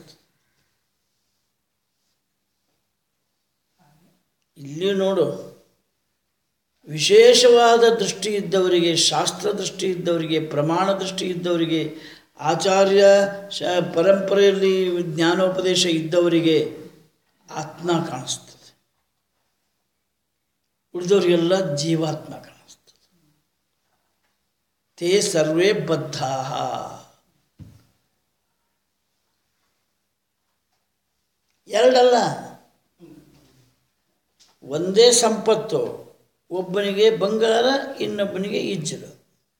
ಇಲ್ಲಿ ನೋಡು ವಿಶೇಷವಾದ ದೃಷ್ಟಿ ಇದ್ದವರಿಗೆ ಶಾಸ್ತ್ರ ದೃಷ್ಟಿ ಇದ್ದವರಿಗೆ ಪ್ರಮಾಣ ದೃಷ್ಟಿ ಇದ್ದವರಿಗೆ ಆಚಾರ್ಯ ಶ ಪರಂಪರೆಯಲ್ಲಿ ಜ್ಞಾನೋಪದೇಶ ಇದ್ದವರಿಗೆ ಆತ್ಮ ಕಾಣಿಸ್ತದೆ ಉಳಿದವರಿಗೆಲ್ಲ ಜೀವಾತ್ಮ ಕಾಣಿಸ್ತದೆ ತೇ ಸರ್ವೇ ಬದ್ಧಾ ಎರಡಲ್ಲ ಒಂದೇ ಸಂಪತ್ತು ಒಬ್ಬನಿಗೆ ಬಂಗಾರ ಇನ್ನೊಬ್ಬನಿಗೆ ಇಜ್ಜಲು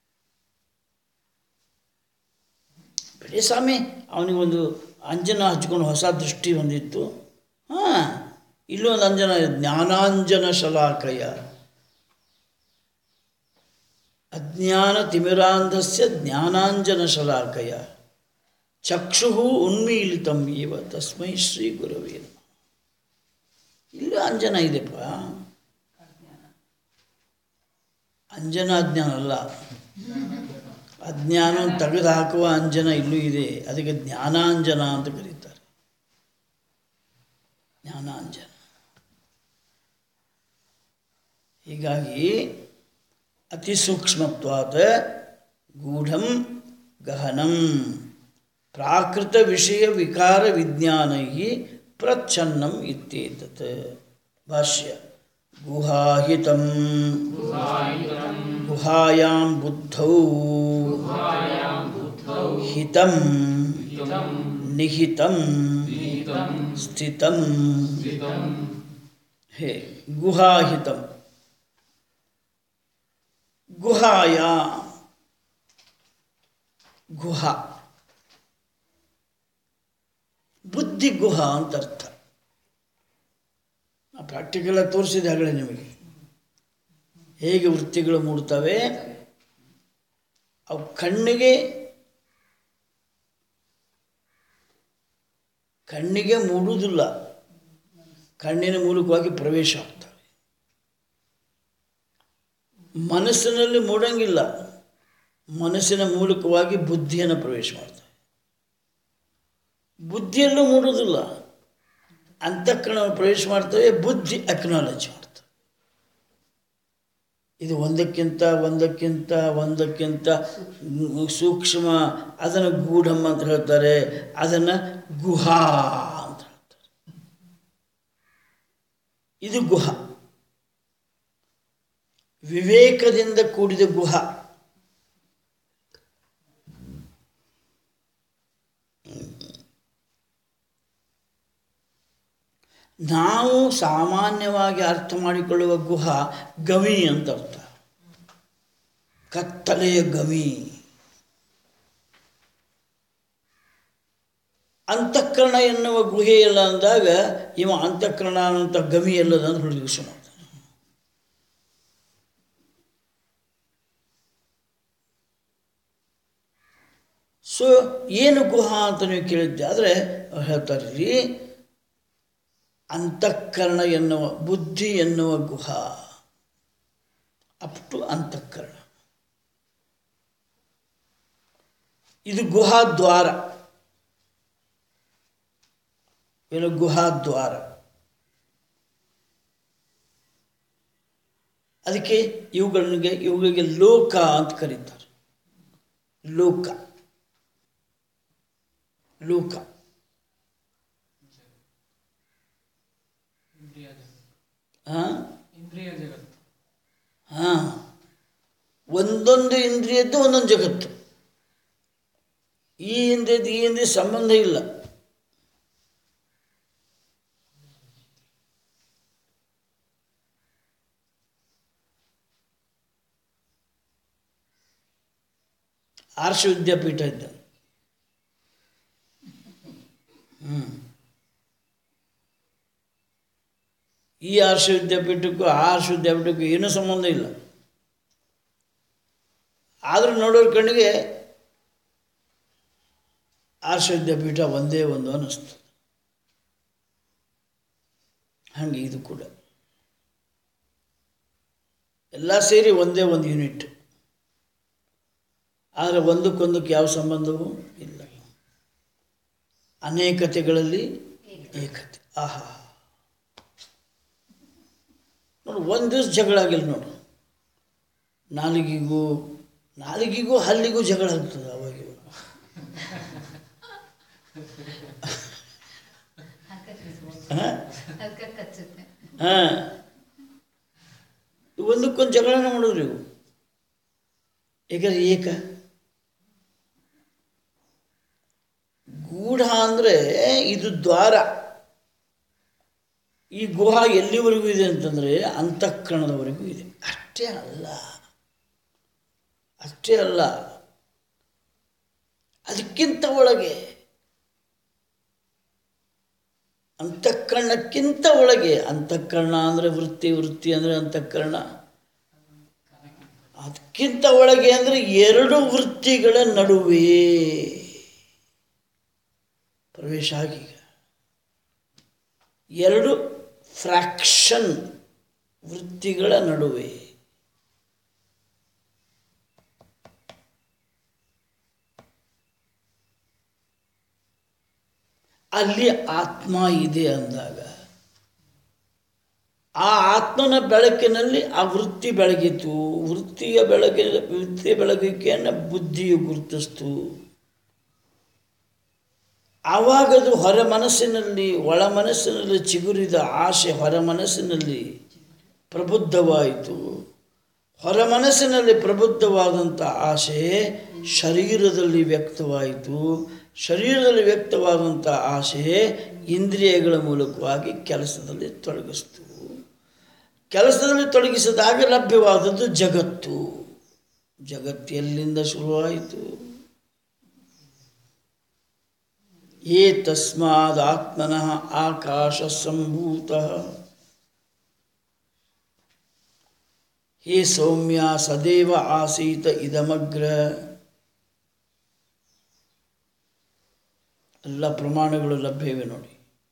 ಬಿಡಿ ಸ್ವಾಮಿ ಅವನಿಗೊಂದು ಅಂಜನ ಹಚ್ಕೊಂಡು ಹೊಸ ದೃಷ್ಟಿ ಹೊಂದಿತ್ತು ಹಾಂ ಇಲ್ಲೂ ಒಂದು ಅಂಜನ ಇದೆ, ಜ್ಞಾನಾಂಜನ ಶಲಾಕಯ ಅಜ್ಞಾನ ತಿಮಿರಾಂಧಸ್ಯ ಜ್ಞಾನಾಂಜನ ಶಲಾಕಯ ಚಕ್ಷು ಉನ್ಮೀಲಿತಂ ಇವ ತಸ್ಮೈ ಶ್ರೀ ಗುರವೇ ನಮಃ. ಇಲ್ಲೂ ಅಂಜನ ಇದೆಪ್ಪ ಅಂಜನ ಅಜ್ಞಾನ ಅಲ್ಲ ಅಜ್ಞಾನ ತೆಗೆದು ಹಾಕುವ ಅಂಜನ ಇಲ್ಲೂ ಇದೆ ಅದಕ್ಕೆ ಜ್ಞಾನಾಂಜನ ಅಂತ ಕರೀತಾರೆ ಜ್ಞಾನಾಂಜನ ಹೀಗಾಗಿ ಅತಿ ಸೂಕ್ಷ್ಮತ್ವಾತ್ ಗೂಢಂ ಗಹನಂ ಪ್ರಾಕೃತ ವಿಷಯ ವಿಕಾರ ವಿಜ್ಞಾನೈ ಪ್ರಚ್ಛನ್ನಂ ಇತ್ಯೇತತ್ ಭಾಷ್ಯ ಗುಹಾಹಿತಂ ಗುಹಾಯಾಂ ಬುದ್ಧೌ ಹಿತಂ ನಿಹಿತಂ ಸ್ಥಿತಂ ಹೇ ಗುಹಾಹಿತಂ ಗುಹಾಯ ಗುಹ ಬುದ್ಧಿ ಗುಹ ಅಂತ ಅರ್ಥ ಪ್ರಾಕ್ಟಿಕಲ್ ತೋರಿಸಿದೆ ಆಗಲೇ ನಿಮಗೆ ಹೇಗೆ ವೃತ್ತಿಗಳು ಮೂಡ್ತವೆ ಅವು ಕಣ್ಣಿಗೆ ಕಣ್ಣಿಗೆ ಮೂಡುವುದಿಲ್ಲ ಕಣ್ಣಿನ ಮೂಲಕವಾಗಿ ಪ್ರವೇಶ ಆಗ್ತವೆ ಮನಸ್ಸಿನಲ್ಲಿ ಮೂಡಂಗಿಲ್ಲ ಮನಸ್ಸಿನ ಮೂಲಕವಾಗಿ ಬುದ್ಧಿಯನ್ನು ಪ್ರವೇಶ ಮಾಡ್ತವೆ ಬುದ್ಧಿಯಲ್ಲೂ ಮೂಡುವುದಿಲ್ಲ ಅಂತಃಕರಣವನ್ನು ಪ್ರವೇಶ ಮಾಡ್ತವೆ ಬುದ್ಧಿ ಅಕ್ನಾಲಜ್ ಮಾಡ್ತವೆ ಇದು ಒಂದಕ್ಕಿಂತ ಒಂದಕ್ಕಿಂತ ಒಂದಕ್ಕಿಂತ ಸೂಕ್ಷ್ಮ ಅದನ್ನು ಗೂಢಮ್ ಅಂತ ಹೇಳ್ತಾರೆ ಅದನ್ನು ಗುಹಾ ಅಂತ ಹೇಳ್ತಾರೆ ಇದು ಗುಹ ವಿವೇಕದಿಂದ ಕೂಡಿದ ಗುಹ ನಾವು ಸಾಮಾನ್ಯವಾಗಿ ಅರ್ಥ ಮಾಡಿಕೊಳ್ಳುವ ಗುಹ ಗವಿ ಅಂತ ಅರ್ಥ ಕತ್ತಲೆಯ ಗವಿ ಅಂತಃಕರಣ ಎನ್ನುವ ಗುಹೆಯಲ್ಲ ಅಂದಾಗ ಇವ ಅಂತಃಕರಣ ಅನ್ನುವಂಥ ಗವಿ ಎಲ್ಲದ ಅಂತ ಹುಡುಗಿಸು ಮಾಡ್ತಾನೆ ಸೊ ಏನು ಗುಹ ಅಂತ ನೀವು ಕೇಳಿದ್ದೆ ಆದರೆ ಹೇಳ್ತಾರೆ ರೀ ಅಂತಃಕರಣ ಎನ್ನುವ ಬುದ್ಧಿ ಎನ್ನುವ ಗುಹ ಅಪ್ ಟು ಅಂತಃಕರಣ ಇದು ಗುಹಾದ್ವಾರ ಏನು ಗುಹಾದ್ವಾರ ಅದಕ್ಕೆ ಇವುಗಳಿಗೆ ಇವುಗಳಿಗೆ ಲೋಕ ಅಂತ ಕರೀತಾರೆ ಲೋಕ ಲೋಕ ಹಾಂ ಹಾಂ ಒಂದೊಂದು ಇಂದ್ರಿಯದ್ದು ಒಂದೊಂದು ಜಗತ್ತು ಈ ಇಂದ್ರಿಯದ ಈ ಇಂದ್ರಿಯ ಸಂಬಂಧ ಇಲ್ಲ ಆರ್ಷ ವಿದ್ಯಾಪೀಠ ಇದ್ದ ಹ್ಮ್. ಈ ಆರ್ಷ ವಿದ್ಯಾಪೀಠಕ್ಕೂ ಆ ಆರ್ಷ ವಿದ್ಯಾಪೀಠಕ್ಕೂ ಏನೂ ಸಂಬಂಧ ಇಲ್ಲ ಆದರೂ ನೋಡೋರ ಕಣ್ಣಿಗೆ ಆರ್ಷ ವಿದ್ಯಾಪೀಠ ಒಂದೇ ಒಂದು ಅನ್ನಿಸ್ತದೆ ಹಾಗೆ ಇದು ಕೂಡ ಎಲ್ಲ ಸೇರಿ ಒಂದೇ ಒಂದು ಯೂನಿಟ್ ಆದರೆ ಒಂದಕ್ಕೊಂದಕ್ಕೆ ಯಾವ ಸಂಬಂಧವೂ ಇಲ್ಲ ಅನೇಕತೆಗಳಲ್ಲಿ ಏಕತೆ ಆಹಾ ನೋಡು ಒಂದು ದಿವಸ ಜಗಳ ಆಗಿಲ್ಲ ನೋಡು ನಾಲಿಗೆಗೂ ನಾಲಿಗೆಗೂ ಹಲ್ಲಿಗೂ ಜಗಳ ಆಗ್ತದೆ ಅವಾಗ ಇವಾಗ. ಹಾ? ಅದಕ್ಕೆ ಕಚ್ಚುತ್ತೆ ಹಾ ಒಂದಕ್ಕೊಂದು ಜಗಳನ ಮಾಡೋರು ಇವು ಯಾಕಂದ್ರೆ ಏಕ ಗೂಢ ಅಂದರೆ ಇದು ದ್ವಾರ ಈ ಗುಹ ಎಲ್ಲಿವರೆಗೂ ಇದೆ ಅಂತಂದರೆ ಅಂತಃಕರಣದವರೆಗೂ ಇದೆ ಅಷ್ಟೇ ಅಲ್ಲ ಅಷ್ಟೇ ಅಲ್ಲ ಅದಕ್ಕಿಂತ ಒಳಗೆ ಅಂತಃಕರಣಕ್ಕಿಂತ ಒಳಗೆ ಅಂತಃಕರಣ ಅಂದರೆ ವೃತ್ತಿ ವೃತ್ತಿ ಅಂದರೆ ಅಂತಃಕರಣ ಅದಕ್ಕಿಂತ ಒಳಗೆ ಅಂದರೆ ಎರಡು ವೃತ್ತಿಗಳ ನಡುವೆ ಪ್ರವೇಶ ಆಗೀಗ ಎರಡು ಫ್ರ್ಯಾಕ್ಷನ್ ವೃತ್ತಿಗಳ ನಡುವೆ ಅಲ್ಲಿ ಆತ್ಮ ಇದೆ ಅಂದಾಗ ಆ ಆತ್ಮನ ಬೆಳಕಿನಲ್ಲಿ ಆ ವೃತ್ತಿ ಬೆಳಗಿತು ವೃತ್ತಿಯ ಬೆಳಕಿನ ವೃತ್ತಿಯ ಬೆಳಗಿಕೆಯನ್ನು ಬುದ್ಧಿಯು ಗುರುತಿಸ್ತು ಆವಾಗದು ಹೊರ ಮನಸ್ಸಿನಲ್ಲಿ ಒಳ ಮನಸ್ಸಿನಲ್ಲಿ ಚಿಗುರಿದ ಆಸೆ ಹೊರ ಮನಸ್ಸಿನಲ್ಲಿ ಪ್ರಬುದ್ಧವಾಯಿತು ಹೊರ ಮನಸ್ಸಿನಲ್ಲಿ ಪ್ರಬುದ್ಧವಾದಂಥ ಆಸೆ ಶರೀರದಲ್ಲಿ ವ್ಯಕ್ತವಾಯಿತು ಶರೀರದಲ್ಲಿ ವ್ಯಕ್ತವಾದಂಥ ಆಸೆ ಇಂದ್ರಿಯಗಳ ಮೂಲಕವಾಗಿ ಕೆಲಸದಲ್ಲಿ ತೊಡಗಿಸ್ತು ಕೆಲಸದಲ್ಲಿ ತೊಡಗಿಸಿದಾಗ ಲಭ್ಯವಾದದ್ದು ಜಗತ್ತು ಜಗತ್ತು ಎಲ್ಲಿಂದ ಶುರುವಾಯಿತು ಏ ತಸ್ಮಾದ್ ಆತ್ಮನಃ ಆಕಾಶ ಸಂಭೂತ ಹೇ ಸೌಮ್ಯ ಸದೇವ ಆಸೀತ ಇದಮಗ್ರ ಎಲ್ಲ ಪ್ರಮಾಣಗಳು ಲಭ್ಯವಿವೆ ನೋಡಿ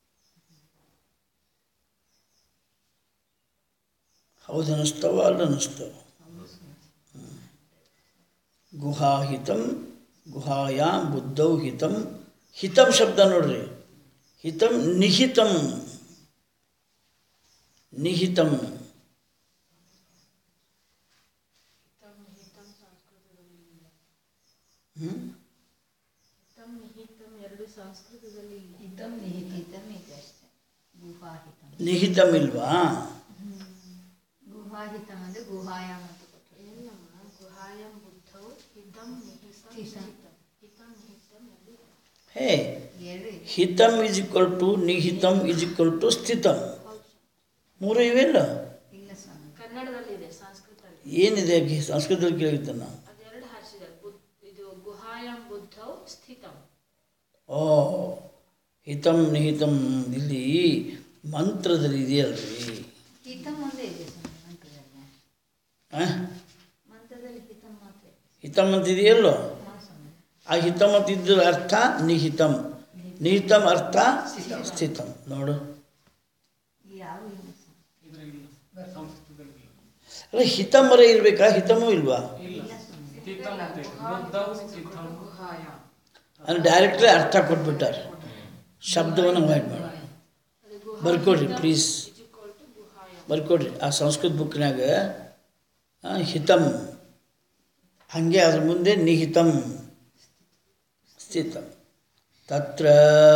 ಹೌದು ಅನ್ನಿಸ್ತವ ಅಲ್ಲ ಅನ್ನಿಸ್ತವ ಗುಹಾಹಿತಂ ಗುಹಾಯಾಂ ಬುದ್ಧೌ ಹಿತಂ ಹಿತಂ ಶಬ್ದ ನೋಡ್ರಿ ಹಿತಂ ನಿಹಿತಂ ನಿಹಿತಂ ಹ್ಮ್? ಹಿತಂ ನಿಹಿತಂ ಇದೆ ಅಷ್ಟೇ ಗುಹಾಹಿತಂ ನಿಹಿತಂ ಇಲ್ವಾ ಗುಹಾಹಿತಂ ಅಂದರೆ ಗುಹಾಯಾಮ್ ಅಂತ ಕೊಟ್ಟರು ಹೇ ಎರಡು ಇದೆ. ಹಿತಂ ಇಸ್ ಈಕ್ವಲ್ ಟು ನಿಹಿತಂ ಇಸ್ ಈಕ್ವಲ್ ಟು ಸ್ಥಿತಂ ಮೂರು ಇವೆಲ್ಲ ಇಲ್ಲ ಸ್ವಾಮಿ ಕನ್ನಡದಲ್ಲಿದೆ ಸಂಸ್ಕೃತದಲ್ಲಿ ಏನಿದೆ ಆಕಿ ಸಂಸ್ಕೃತದಲ್ಲಿ ಕೇಳಿದ್ದನ್ನ ಅದೆರಡು ಹಾರಿಸಿದ್ದಾರೆ ಬುದ್ಧ ಇದು ಗುಹಾಯಂ ಬುದ್ಧೌ ಸ್ಥಿತಂ ಓ ಹಿತಂ ನಿಹಿತಂ ಇಲ್ಲಿ ಮಂತ್ರದಲ್ಲಿ ಇದೆಯಲ್ರಿ ಹಿತಂ ಒಂದೇ ಇದೆ ಸ್ವಾಮಿ ಮಂತ್ರದಲ್ಲಿ ಆ? ಮಂತ್ರದಲ್ಲಿ ಹಿತಂ ಮಾತ್ರ ಇದೆ. ಹಿತಂ ಅಂತ ಇದೆಯಲ್ಲೋ ಹಾ ಸ್ವಾಮಿ ಆ ಹಿತಂ ಅಂತ ಇದ್ರ ಅರ್ಥ ನಿಹಿತಂ ನಿಹಿತಂ ಅರ್ಥ ಸ್ಥಿತಂ ನೋಡು ಯಾವ ಇಲ್ಲ ಸ್ವಾಮಿ ಅಲ್ಲ ಹಿತಂಬರ ಇರಬೇಕಾ ಹಿತಮೂ ಇಲ್ವಾ ಅಂದ್ರೆ ಡೈರೆಕ್ಟ್ಲಿ ಅರ್ಥ ಕೊಟ್ಬಿಟ್ಟಾರೆ ಶಬ್ದವನ್ನು ಅವಾಯ್ಡ್ ಮಾಡಿ ಬರ್ಕೊಡ್ರಿ ಪ್ಲೀಸ್ ಬರ್ಕೊಡ್ರಿ ಆ ಸಂಸ್ಕೃತ ಬುಕ್ನಾಗ ಆ, ಹಿತಂ ಹಾಗೆ ಅದ್ರ ಮುಂದೆ ನಿಹಿತಂ ಸ್ಥಿತಂ ತತ್ರ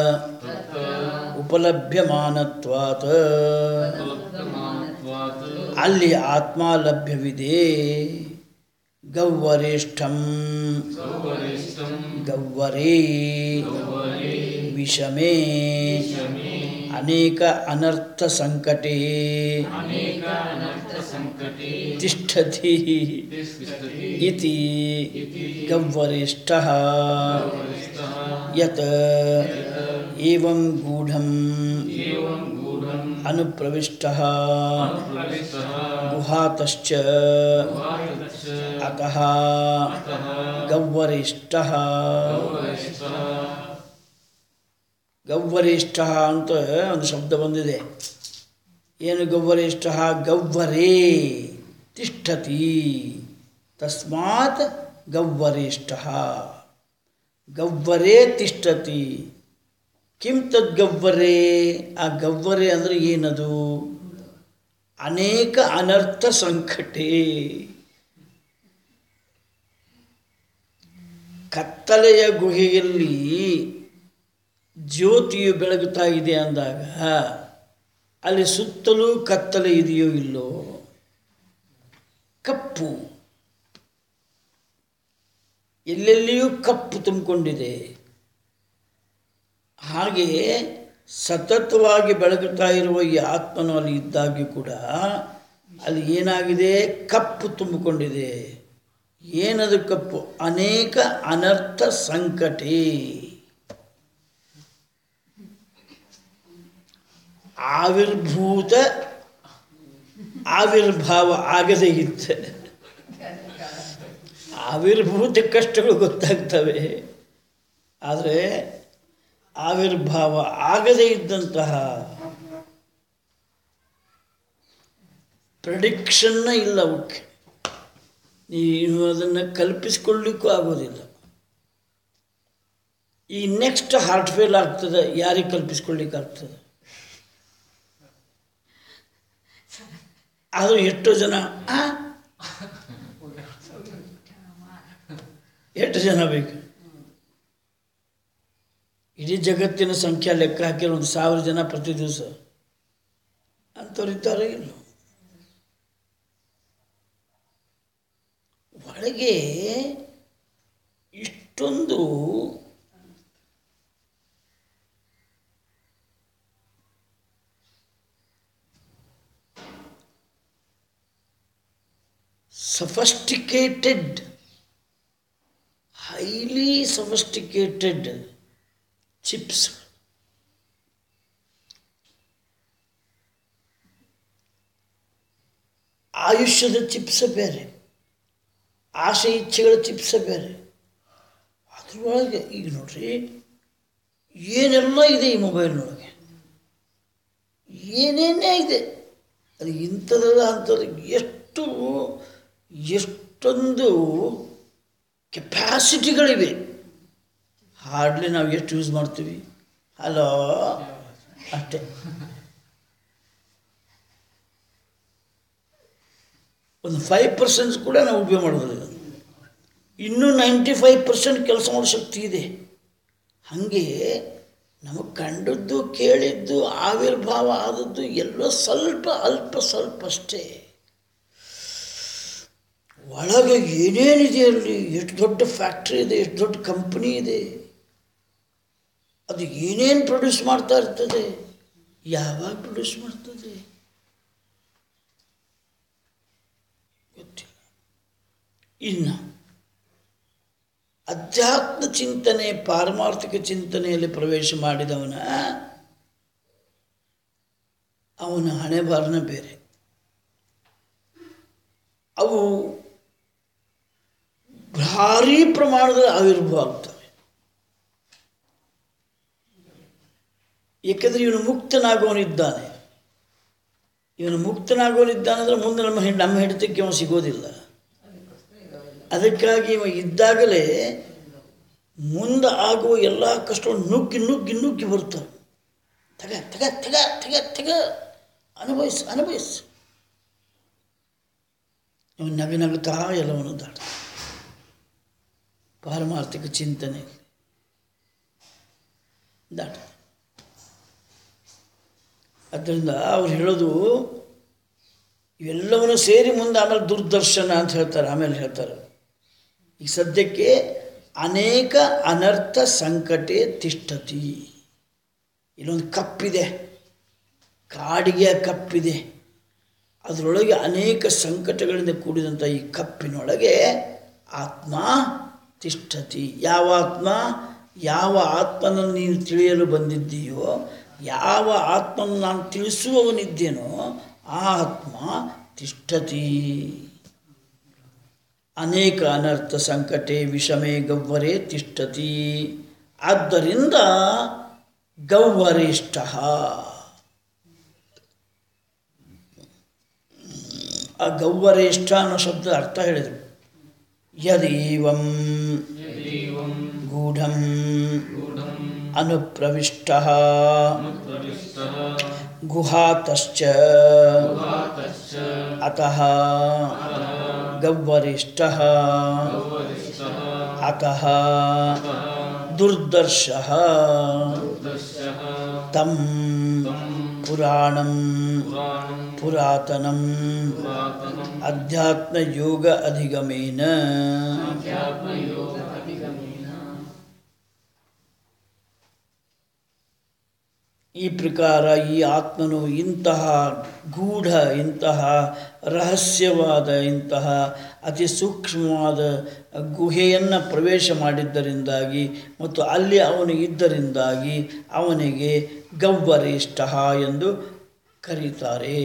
ಉಪಲಭ್ಯಮಾನತ್ವಾತ್ ಅಲ್ಲಿ ಆತ್ಮ ಲಭ್ಯವಿದೆ ಗೌವರೇಷ್ಠಂ ಗೌವರಿಷ್ಠಂ ಗೌವರೇ ಗೌವರೇ ವಿಷಮೇ ಶಮೇ ಅನೇಕ ಅನರ್ಥ ಸಂಕಟೇ ಅನೇಕ ಅನರ್ಥ ಸಂಕಟೇ ತಿಷ್ಠತಿ ತಿಷ್ಠತಿ ಇತಿ ಗೌವರೇಷ್ಠಃ ಗೌವರಿಷ್ಠಃ ಯತ್ ಏವಂ ಗೂಢಂ ಏವಂ ಗೂಢಂ ಅನುಪ್ರವಿಷ್ಟಃ ಪ್ರವಿಷ್ಟಃ ಗುಹಾತಶ್ಚ ಭಾರತಶ್ಚ ಅತಃ ಅತಃ ಗೌವರೇಷ್ಠಃ ಗೌವರಿಷ್ಠಃ ಗೌವರೇಷ್ಠ ಅಂತ ಒಂದು ಶಬ್ದ ಬಂದಿದೆ ಏನು ಗೌವರೇಷ್ಠ ಗೌವರೇ ತಿಷ್ಠತಿ ತಸ್ಮಾತ್ ಗೌವರೇಷ್ಠ ಗವ್ವರೇ ತಿಷ್ಠತಿ ಕಿಂ ತದ್ ಗವ್ವರೇ ಆ ಗವ್ವರೇ ಅಂದರೆ ಏನದು ಅನೇಕ ಅನರ್ಥ ಸಂಕಟೆ ಕತ್ತಲೆಯ ಗುಹೆಯಲ್ಲಿ ಜ್ಯೋತಿಯು ಬೆಳಗುತ್ತಾ ಇದೆ ಅಂದಾಗ ಅಲ್ಲಿ ಸುತ್ತಲೂ ಕತ್ತಲೆ ಇದೆಯೋ ಇಲ್ಲೋ ಕಪ್ಪು ಎಲ್ಲೆಲ್ಲಿಯೂ ಕಪ್ಪು ತುಂಬಿಕೊಂಡಿದೆ ಹಾಗೆ ಸತತವಾಗಿ ಬೆಳಗುತ್ತಾ ಇರುವ ಈ ಆತ್ಮನು ಅಲ್ಲಿ ಇದ್ದಾಗ್ಯೂ ಕೂಡ ಅಲ್ಲಿ ಏನಾಗಿದೆ ಕಪ್ಪು ತುಂಬಿಕೊಂಡಿದೆ ಏನದು ಕಪ್ಪು ಅನೇಕ ಅನರ್ಥ ಸಂಕಟೇ ಆವಿರ್ಭೂತ ಆವಿರ್ಭಾವ ಆಗದೇ ಇದ್ದ ಆವಿರ್ಭೂತ ಕಷ್ಟಗಳು ಗೊತ್ತಾಗ್ತವೆ ಆದರೆ ಆವಿರ್ಭಾವ ಆಗದೇ ಇದ್ದಂತಹ ಪ್ರಡಿಕ್ಷನ್ನ ಇಲ್ಲ ಅವಕ್ಕೆ ನೀನು ಅದನ್ನು ಕಲ್ಪಿಸ್ಕೊಳ್ಳಿಕ್ಕೂ ಆಗೋದಿಲ್ಲ ಈ ನೆಕ್ಸ್ಟ್ ಹಾರ್ಟ್ ಫೇಲ್ ಆಗ್ತದೆ ಯಾರಿಗೆ ಕಲ್ಪಿಸ್ಕೊಳ್ಳಿಕ್ಕಾಗ್ತದೆ ಆದರೂ ಎಷ್ಟೋ ಜನ ಆ? ಎಷ್ಟು ಜನ ಬೇಕು ಇಡೀ ಜಗತ್ತಿನ ಸಂಖ್ಯೆ ಲೆಕ್ಕ ಹಾಕಿರೋ ಒಂದು ಸಾವಿರ ಜನ ಪ್ರತಿ ದಿವಸ ಅಂಥವ್ರು ಇದ್ದಾರೆ ಇಲ್ಲ ಒಳಗೆ ಇಷ್ಟೊಂದು ಸಫಸ್ಟಿಕೇಟೆಡ್ ಹೈಲಿ ಸಫಸ್ಟಿಕೇಟೆಡ್ ಚಿಪ್ಸ್ ಆಯುಷ್ಯದ ಚಿಪ್ಸ್ ಬೇರೆ ಆಸೆ ಇಚ್ಛೆಗಳ ಚಿಪ್ಸ್ ಬೇರೆ ಅದ್ರೊಳಗೆ ಈಗ ನೋಡ್ರಿ ಏನೆಲ್ಲ ಇದೆ ಈ ಮೊಬೈಲ್ನೊಳಗೆ ಏನೇನೇ ಇದೆ ಅದು ಇಂಥದ್ದಲ್ಲ ಅಂಥದ್ದು ಎಷ್ಟು ಎಷ್ಟೊಂದು ಕೆಪ್ಯಾಸಿಟಿಗಳಿವೆ ಹಾರ್ಡ್ಲಿ ನಾವು ಎಷ್ಟು ಯೂಸ್ ಮಾಡ್ತೀವಿ ಹಲೋ ಅಷ್ಟೇ ಒಂದು ಫೈವ್ ಪರ್ಸೆಂಟ್ ಕೂಡ ನಾವು ಉಪಯೋಗ ಮಾಡೋದಿಲ್ಲ ಇನ್ನೂ ನೈಂಟಿ ಫೈವ್ ಪರ್ಸೆಂಟ್ ಕೆಲಸ ಮಾಡೋ ಶಕ್ತಿ ಇದೆ ಹಾಗೆ ನಮಗೆ ಕಂಡದ್ದು ಕೇಳಿದ್ದು ಆವಿರ್ಭಾವ ಆದದ್ದು ಎಲ್ಲೋ ಸ್ವಲ್ಪ ಅಲ್ಪ ಸ್ವಲ್ಪ ಅಷ್ಟೇ ಒಳಗೆ ಏನೇನಿದೆ ಅಲ್ಲಿ ಎಷ್ಟು ದೊಡ್ಡ ಫ್ಯಾಕ್ಟ್ರಿ ಇದೆ ಎಷ್ಟು ದೊಡ್ಡ ಕಂಪ್ನಿ ಇದೆ ಅದು ಏನೇನು ಪ್ರೊಡ್ಯೂಸ್ ಮಾಡ್ತಾ ಇರ್ತದೆ ಯಾವಾಗ ಪ್ರೊಡ್ಯೂಸ್ ಮಾಡ್ತದೆ ಗೊತ್ತಿಲ್ಲ ಇನ್ನು ಅಧ್ಯಾತ್ಮ ಚಿಂತನೆ ಪಾರಮಾರ್ಥಿಕ ಚಿಂತನೆಯಲ್ಲಿ ಪ್ರವೇಶ ಮಾಡಿದವನ ಅವನ ಹಣೆ ಬಾರನ ಬೇರೆ ಅವು ಭಾರೀ ಪ್ರಮಾಣದಲ್ಲಿ ಆವಿರ್ಭಾವ ಆಗ್ತವೆ ಏಕೆಂದರೆ ಇವನು ಮುಕ್ತನಾಗೋನಿದ್ದಾನೆ ಇವನು ಮುಕ್ತನಾಗೋನಿದ್ದಾನೆ ಅಂದರೆ ಮುಂದೆ ನಮ್ಮ ಹೆಣ್ ನಮ್ಮ ಹಿಡಿತಕ್ಕೆ ಅವನು ಸಿಗೋದಿಲ್ಲ ಅದಕ್ಕಾಗಿ ಇವ ಇದ್ದಾಗಲೇ ಮುಂದೆ ಆಗುವ ಎಲ್ಲ ಕಷ್ಟವನ್ನು ನುಗ್ಗಿ ನುಗ್ಗಿ ನುಗ್ಗಿ ಬರ್ತಾವೆ ತಗ ತಗ ತಗ ತಗ ತಗ ಅನುಭವಿಸು ಅನುಭವಿಸು ಇವನು ನಗು ನಗುತ್ತಾ ಎಲ್ಲವನ್ನು ದಾಟ ಪಾರಮಾರ್ಥಿಕ ಚಿಂತನೆ ದಾಟ ಆದ್ದರಿಂದ ಅವ್ರು ಹೇಳೋದು ಇವೆಲ್ಲವನ್ನು ಸೇರಿ ಮುಂದೆ ಆಮೇಲೆ ದುರ್ದರ್ಶನ ಅಂತ ಹೇಳ್ತಾರೆ ಆಮೇಲೆ ಹೇಳ್ತಾರೆ ಈಗ ಸದ್ಯಕ್ಕೆ ಅನೇಕ ಅನರ್ಥ ಸಂಕಟೆ ತಿಷ್ಠತಿ ಇಲ್ಲೊಂದು ಕಪ್ಪಿದೆ ಕಾಡಿಗೆಯ ಕಪ್ಪಿದೆ ಅದರೊಳಗೆ ಅನೇಕ ಸಂಕಟಗಳಿಂದ ಕೂಡಿದಂಥ ಈ ಕಪ್ಪಿನೊಳಗೆ ಆತ್ಮ ತಿಷ್ಠತಿ ಯಾವ ಆತ್ಮ ಯಾವ ಆತ್ಮನನ್ನು ನೀನು ತಿಳಿಯಲು ಬಂದಿದ್ದೀಯೋ ಯಾವ ಆತ್ಮನ ನಾನು ತಿಳಿಸುವವನಿದ್ದೇನೋ ಆ ಆತ್ಮ ತಿಷ್ಠತಿ ಅನೇಕ ಅನರ್ಥ ಸಂಕಟೆ ವಿಷಮೇ ಗವ್ವರೇ ತಿಷ್ಠತಿ ಆದ್ದರಿಂದ ಗವ್ವರೇಷ್ಠ ಆ ಗವ್ವರೇಷ್ಠ ಅನ್ನೋ ಶಬ್ದ ಅರ್ಥ ಹೇಳಿದರು ಯದೀವಂ ಯದೀವಂ ಗೂಢಂ ಗೂಢಂ ಅನುಪ್ರವಿಷ್ಟ ಪ್ರವಿಷ್ಟಃ ಗುಹಾತಶ್ಚ ಗುಹಾತಶ್ಚ ಅತಃ ಗವ್ವರಿಷ್ಠ ಗೌವರಿಷ್ಟಃ ಅತಃ ದುರ್ದರ್ಶಃ ದಶ್ಯಃ ತಂ तं ಪುರಾಣಂ पुराणं ಪುರಾತನಂ पुरातनम् ಅಧ್ಯಾತ್ಮಯೋಗ ಅಧಿಗಮೇನ ಈ ಪ್ರಕಾರ ಈ ಆತ್ಮನು ಇಂತಹ ಗೂಢ ಇಂತಹ ರಹಸ್ಯವಾದ ಇಂತಹ ಅತಿ ಸೂಕ್ಷ್ಮವಾದ ಗುಹೆಯನ್ನು ಪ್ರವೇಶ ಮಾಡಿದ್ದರಿಂದಾಗಿ ಮತ್ತು ಅಲ್ಲಿ ಅವನು ಇದ್ದರಿಂದಾಗಿ ಅವನಿಗೆ ಗವ್ವರೇಷ್ಠ ಎಂದು ಕರೀತಾರೆ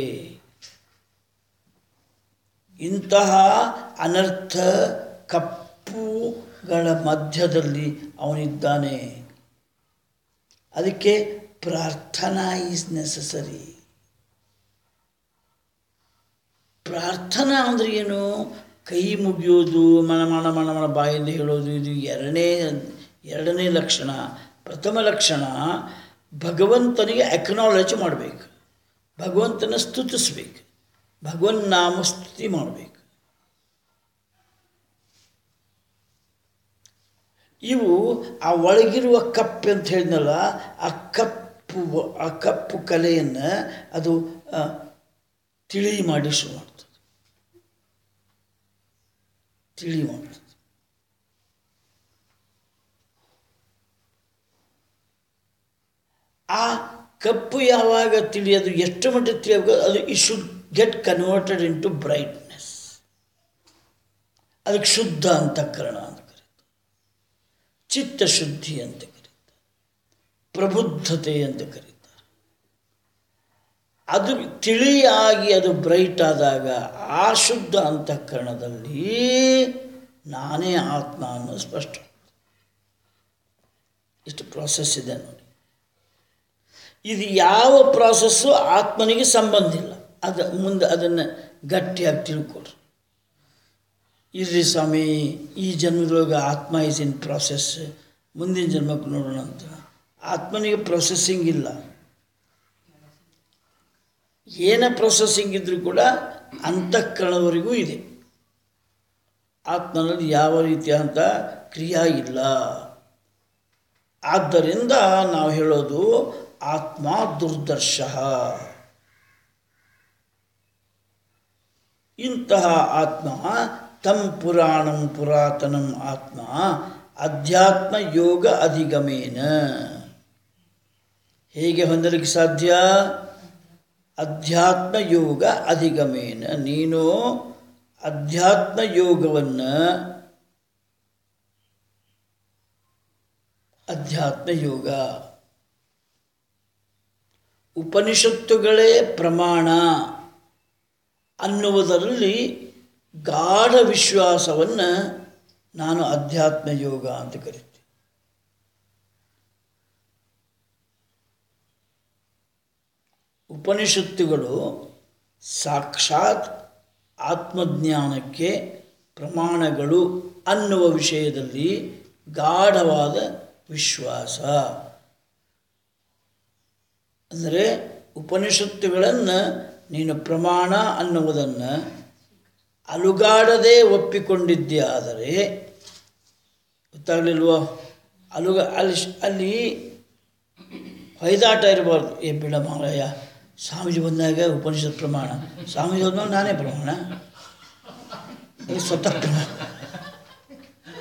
ಇಂತಹ ಅನರ್ಥ ಕಪ್ಪುಗಳ ಮಧ್ಯದಲ್ಲಿ ಅವನಿದ್ದಾನೆ ಅದಕ್ಕೆ ಪ್ರಾರ್ಥನಾ ಈಸ್ ನೆಸಸರಿ ಪ್ರಾರ್ಥನಾ ಅಂದರೆ ಏನು ಕೈ ಮುಗಿಯೋದು ಮನ ಮನ ಮನ ಮನ ಬಾಯಿಂದ ಹೇಳೋದು ಇದು ಎರಡನೇ ಎರಡನೇ ಲಕ್ಷಣ ಪ್ರಥಮ ಲಕ್ಷಣ ಭಗವಂತನಿಗೆ ಅಕ್ನಾಲೇಜ್ ಮಾಡಬೇಕು ಭಗವಂತನ ಸ್ತುತಿಸ್ಬೇಕು ಭಗವನ್ ನಾಮ ಸ್ತುತಿ ಮಾಡಬೇಕು ಇವು ಆ ಒಳಗಿರುವ ಕಪ್ಪು ಅಂತ ಹೇಳಿದ್ನಲ್ಲ ಆ ಕಪ್ಪು ಆ ಕಪ್ಪು ಕಲೆಯನ್ನು ಅದು ಆ, ತಿಳಿ ಮಾಡಿ ಶುರು ಮಾಡ್ತದೆ ತಿಳಿ ಮಾಡ್ತದೆ ಆ ಕಪ್ಪು ಯಾವಾಗ ತಿಳಿಯೋದು ಎಷ್ಟು ಮಟ್ಟಿಗೆ ತಿಳಿಯಬೇಕು ಅದು it should get converted into brightness ಅದಕ್ಕೆ ಶುದ್ಧ ಅಂತಃಕರಣ ಅಂತ ಕರೀತಾರೆ ಚಿತ್ತಶುದ್ಧಿ ಅಂತ ಕರೀತಾರೆ ಪ್ರಬುದ್ಧತೆ ಅಂತ ಕರೀತಾರೆ ಅದು ತಿಳಿಯಾಗಿ ಅದು ಬ್ರೈಟ್ ಆದಾಗ ಆ ಶುದ್ಧ ಅಂತಃಕರಣದಲ್ಲಿ ನಾನೇ ಆತ್ಮ ಅನ್ನೋ ಸ್ಪಷ್ಟ ಇಷ್ಟು ಪ್ರಾಸೆಸ್ ಇದೆ ನೋಡಿ ಇದು ಯಾವ ಪ್ರಾಸೆಸ್ಸು ಆತ್ಮನಿಗೆ ಸಂಬಂಧ ಇಲ್ಲ ಅದು ಮುಂದೆ ಅದನ್ನು ಗಟ್ಟಿಯಾಗಿ ತಿಳ್ಕೊಳ್ರಿ ಇರ್ರಿ ಸ್ವಾಮಿ ಈ ಜನ್ಮದೊಳಗೆ ಆತ್ಮ ಇಸ್ ಇನ್ ಪ್ರಾಸೆಸ್ ಮುಂದಿನ ಜನ್ಮಕ್ಕೆ ನೋಡೋಣ ಅಂತ ಆತ್ಮನಿಗೆ ಪ್ರೊಸೆಸ್ಸಿಂಗ್ ಇಲ್ಲ ಏನ ಪ್ರೊಸೆಸ್ಸಿಂಗ್ ಇದ್ರೂ ಕೂಡ ಅಂತಃಕರಣದವರೆಗೂ ಇದೆ ಆತ್ಮನಲ್ಲಿ ಯಾವ ರೀತಿಯಾದಂಥ ಕ್ರಿಯಾ ಇಲ್ಲ ಆದ್ದರಿಂದ ನಾವು ಹೇಳೋದು ಆತ್ಮ ದುರ್ದರ್ಶ ಇಂತಹ ಆತ್ಮ ತಂ ಪುರಾಣಂ ಪುರಾತನಂ ಆತ್ಮ ಅಧ್ಯಾತ್ಮ ಯೋಗ ಅಧಿಗಮೇನ ಹೇಗೆ ಹೊಂದಲಿಕ್ಕೆ ಸಾಧ್ಯ ಅಧ್ಯಾತ್ಮ ಯೋಗ ಅಧಿಗಮೇನ ನೀನು ಅಧ್ಯಾತ್ಮ ಯೋಗವನ್ನು ಅಧ್ಯಾತ್ಮ ಯೋಗ ಉಪನಿಷತ್ತುಗಳೇ ಪ್ರಮಾಣ ಅನ್ನುವುದರಲ್ಲಿ ಗಾಢ ವಿಶ್ವಾಸವನ್ನು ನಾನು ಅಧ್ಯಾತ್ಮ ಯೋಗ ಅಂತ ಕರಿತೀನಿ ಉಪನಿಷತ್ತುಗಳು ಸಾಕ್ಷಾತ್ ಆತ್ಮಜ್ಞಾನಕ್ಕೆ ಪ್ರಮಾಣಗಳು ಅನ್ನುವ ವಿಷಯದಲ್ಲಿ ಗಾಢವಾದ ವಿಶ್ವಾಸ ಅಂದರೆ ಉಪನಿಷತ್ತುಗಳನ್ನು ನೀನು ಪ್ರಮಾಣ ಅನ್ನುವುದನ್ನು ಅಲುಗಾಡದೆ ಒಪ್ಪಿಕೊಂಡಿದ್ದೇ ಆದರೆ ಗೊತ್ತಾಗಲಿಲ್ವೋ ಅಲುಗ ಅಲ್ಲಿ ಅಲ್ಲಿ ಹೊಯ್ದಾಟ ಇರಬಾರ್ದು ಏ ಬಿಡ ಮಾರಾಯ ಸ್ವಾಮೀಜಿ ಬಂದಾಗ ಉಪನಿಷತ್ ಪ್ರಮಾಣ ಸ್ವಾಮೀಜಿ ಹೋದ್ಮೇಲೆ ನಾನೇ ಪ್ರಮಾಣ ಇದು ಸ್ವತಃ ಪ್ರಮಾಣ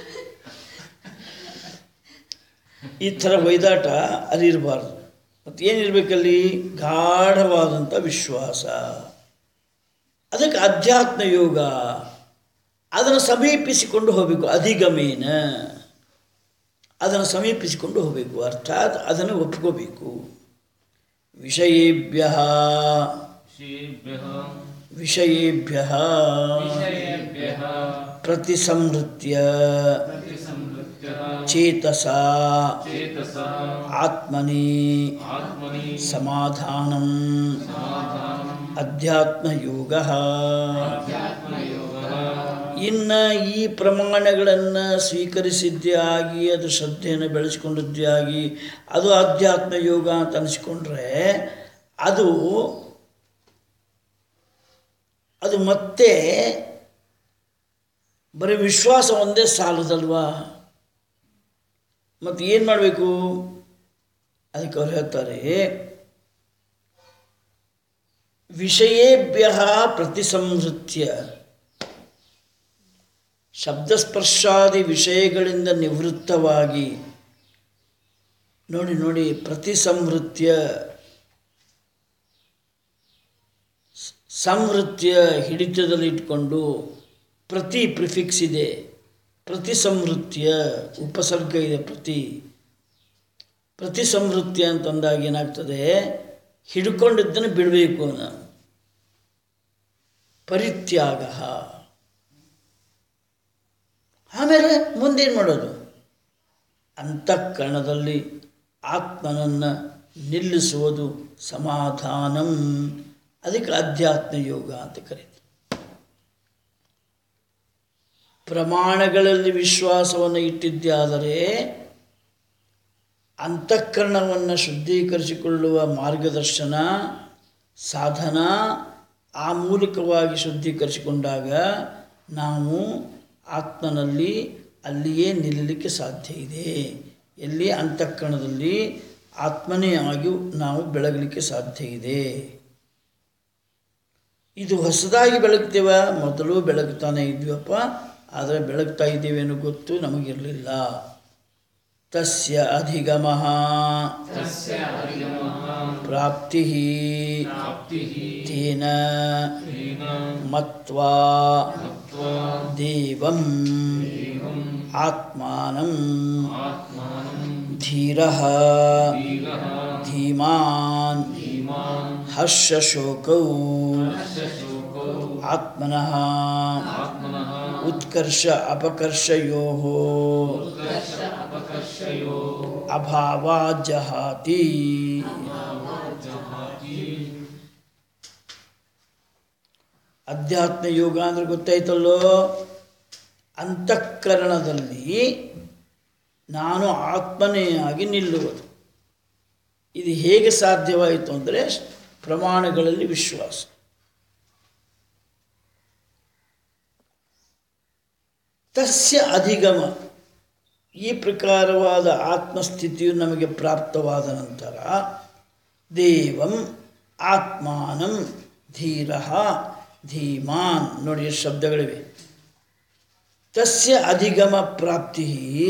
ಈ ಥರ ಒಯ್ದಾಟ ಅರಿರಬಾರ್ದು ಮತ್ತು ಏನಿರಬೇಕಲ್ಲಿ ಗಾಢವಾದಂಥ ವಿಶ್ವಾಸ ಅದಕ್ಕೆ ಅಧ್ಯಾತ್ಮ ಯೋಗ ಅದನ್ನು ಸಮೀಪಿಸಿಕೊಂಡು ಹೋಗಬೇಕು ಅಧಿಗಮೇನ ಅದನ್ನು ಸಮೀಪಿಸಿಕೊಂಡು ಹೋಗಬೇಕು ಅರ್ಥಾತ್ ಅದನ್ನು ಒಪ್ಕೋಬೇಕು ವಿಷಯೇಭ್ಯ ಶ್ರೀಭ್ಯಃ ವಿಷಯೇಭ್ಯ ವಿಷಯೇಭ್ಯಃ ಪ್ರತಿಸಂಹೃತ್ಯ ಪ್ರತಿಸಂಹೃತ್ಯ ಚೇತಸ ಚೇತಸಃ ಆತ್ಮನಿ ಆತ್ಮನಿ ಸಮಾಧಾನಂ ಸಮಾಧಾನಂ ಅಧ್ಯಾತ್ಮಯೋಗ ಆತ್ಮಯೋಗಃ ಇನ್ನು ಈ ಪ್ರಮಾಣಗಳನ್ನು ಸ್ವೀಕರಿಸಿದ್ದೇ ಆಗಿ ಅದು ಶ್ರದ್ಧೆಯನ್ನು ಬೆಳೆಸ್ಕೊಂಡದ್ದೇ ಆಗಿ ಅದು ಅಧ್ಯಾತ್ಮ ಯೋಗ ಅಂತ ಅನಿಸ್ಕೊಂಡ್ರೆ ಅದು ಅದು ಮತ್ತೆ ಬರೀ ವಿಶ್ವಾಸ ಒಂದೇ ಸಾಲದಲ್ವಾ ಮತ್ತು ಏನು ಮಾಡಬೇಕು ಅದಕ್ಕೆ ಅವ್ರು ಹೇಳ್ತಾರೆ ವಿಷಯೇಭ್ಯ ಪ್ರತಿಸಂಹೃತ್ಯ ಶಬ್ದಸ್ಪರ್ಶಾದಿ ವಿಷಯಗಳಿಂದ ನಿವೃತ್ತವಾಗಿ ನೋಡಿ ನೋಡಿ ಪ್ರತಿಸಂಹೃತ್ಯ ಸ್- ಸಂಹೃತ್ಯ ಹಿಡಿತದಲ್ಲಿಟ್ಕೊಂಡು ಪ್ರತಿ ಪ್ರಿಫಿಕ್ಸ್ ಇದೆ ಪ್ರತಿಸಂಹೃತ್ಯ ಉಪಸರ್ಗ ಇದೆ ಪ್ರತಿ ಪ್ರತಿಸಂಹೃತ್ಯ ಅಂತಂದಾಗ ಏನಾಗ್ತದೆ ಹಿಡ್ಕೊಂಡಿದ್ದನ್ನು ಬಿಡಬೇಕು ನಾವು ಪರಿತ್ಯಾಗ ಆಮೇಲೆ ಮುಂದೇನು ಮಾಡೋದು ಅಂತಃಕರಣದಲ್ಲಿ ಆತ್ಮನನ್ನು ನಿಲ್ಲಿಸುವುದು ಸಮಾಧಾನಂ ಅದಕ್ಕೆ ಅಧ್ಯಾತ್ಮ ಯೋಗ ಅಂತ ಕರೀತಾರೆ ಪ್ರಮಾಣಗಳಲ್ಲಿ ವಿಶ್ವಾಸವನ್ನು ಇಟ್ಟಿದ್ದೇ ಆದರೆ ಅಂತಃಕರಣವನ್ನು ಶುದ್ಧೀಕರಿಸಿಕೊಳ್ಳುವ ಮಾರ್ಗದರ್ಶನ ಸಾಧನ ಆ ಮೂಲಕವಾಗಿ ಶುದ್ಧೀಕರಿಸಿಕೊಂಡಾಗ ನಾವು ಆತ್ಮನಲ್ಲಿ ಅಲ್ಲಿಯೇ ನಿಲ್ಲಲಿಕ್ಕೆ ಸಾಧ್ಯ ಇದೆ ಎಲ್ಲಿ ಅಂತಃಕರಣದಲ್ಲಿ ಆತ್ಮನೇ ಆಗಿ ನಾವು ಬೆಳಗಲಿಕ್ಕೆ ಸಾಧ್ಯ ಇದೆ ಇದು ಹೊಸದಾಗಿ ಬೆಳಗ್ತೇವ ಮೊದಲು ಬೆಳಗ್ತಾನೆ ಇದ್ವಪ್ಪ ಆದರೆ ಬೆಳಗ್ತಾ ಇದ್ದೇವೆ ಅನ್ನೋ ಗೊತ್ತು ನಮಗಿರಲಿಲ್ಲ ತಸ್ಯ ಅಧಿಗಮ ತಸ್ಯ ಅಧಿಗಮಃ ಪ್ರಾಪ್ತಿ ಪ್ರಾಪ್ತಿಃ ತೇನ ತೇನ ಮತ್ವಾ ಮತ್ವಾ ದೇವಂ ದೇವಂ ಆತ್ಮಾನಂ ಆತ್ಮಾನಂ ಧೀರಃ ಧೀರಃ ಧೀಮಾನ್ ಧೀಮಾನ್ ಹರ್ಷಶೋಕೌ ಶೋಕೋ ಆತ್ಮನಃ ಆತ್ಮನಃ ಉತ್ಕರ್ಷ ಅಪಕರ್ಷಯೋ ಉತ್ಕರ್ಷ ಅಪಕರ್ಷಯೋ ಅಭಾವ ಜಹಾತಿ ಜಹಾತಿ ಅಧ್ಯಾತ್ಮ ಯೋಗ ಅಂದ್ರೆ ಗೊತ್ತಾಯ್ತಲ್ಲೋ ಅಂತಃಕರಣದಲ್ಲಿ ನಾನು ಆತ್ಮನೇ ಆಗಿ ನಿಲ್ಲುವುದು ಇದು ಹೇಗೆ ಸಾಧ್ಯವಾಯಿತು ಅಂದರೆ ಪ್ರಮಾಣಗಳಲ್ಲಿ ವಿಶ್ವಾಸ ತಸ್ಯ ಅಧಿಗಮ ಈ ಪ್ರಕಾರವಾದ ಆತ್ಮಸ್ಥಿತಿಯು ನಮಗೆ ಪ್ರಾಪ್ತವಾದ ನಂತರ ದೇವಂ ಆತ್ಮಾನಂ ಧೀರ ಧೀಮಾನ್ ನೋಡಿ ಎಷ್ಟು ಶಬ್ದಗಳಿವೆ ತಸ್ಯ ಅಧಿಗಮ ಪ್ರಾಪ್ತಿ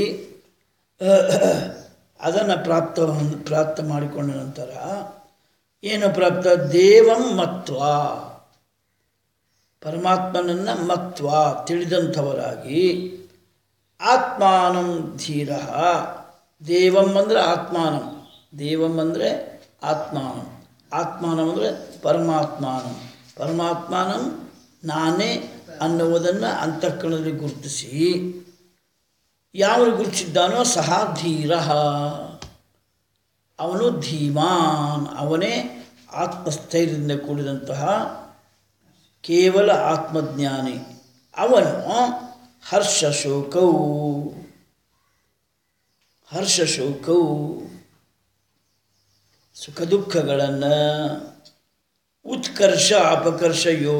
ಅದನ್ನು ಪ್ರಾಪ್ತ ಪ್ರಾಪ್ತ ಮಾಡಿಕೊಂಡ ನಂತರ ಏನು ಪ್ರಾಪ್ತ ದೇವಂ ಮತ್ವ ಪರಮಾತ್ಮನನ್ನು ಮತ್ವ ತಿಳಿದಂಥವರಾಗಿ ಆತ್ಮಾನಂ ಧೀರ ದೇವಂ ಅಂದರೆ ಆತ್ಮಾನಂ ದೇವಂ ಅಂದರೆ ಆತ್ಮಾನಂ ಆತ್ಮಾನಂ ಅಂದರೆ ಪರಮಾತ್ಮಾನಂ ಪರಮಾತ್ಮಾನಂ ನಾನೇ ಅನ್ನುವುದನ್ನು ಅಂತಃಕರಣದಲ್ಲಿ ಗುರುತಿಸಿ ಯಾವನು ಗುರುತಿಸಿದ್ದಾನೋ ಸಹ ಧೀರ ಅವನು ಧೀಮಾನ್ ಅವನೇ ಆತ್ಮಸ್ಥೈರ್ಯದಿಂದ ಕೂಡಿದಂತಹ ಕೇವಲ ಆತ್ಮಜ್ಞಾನಿ ಅವನು ಹರ್ಷ ಶೋಕೌ ಹರ್ಷ ಶೋಕೌ ಸುಖ ದುಃಖಗಳನ್ನು ಉತ್ಕರ್ಷ ಅಪಕರ್ಷಯೋ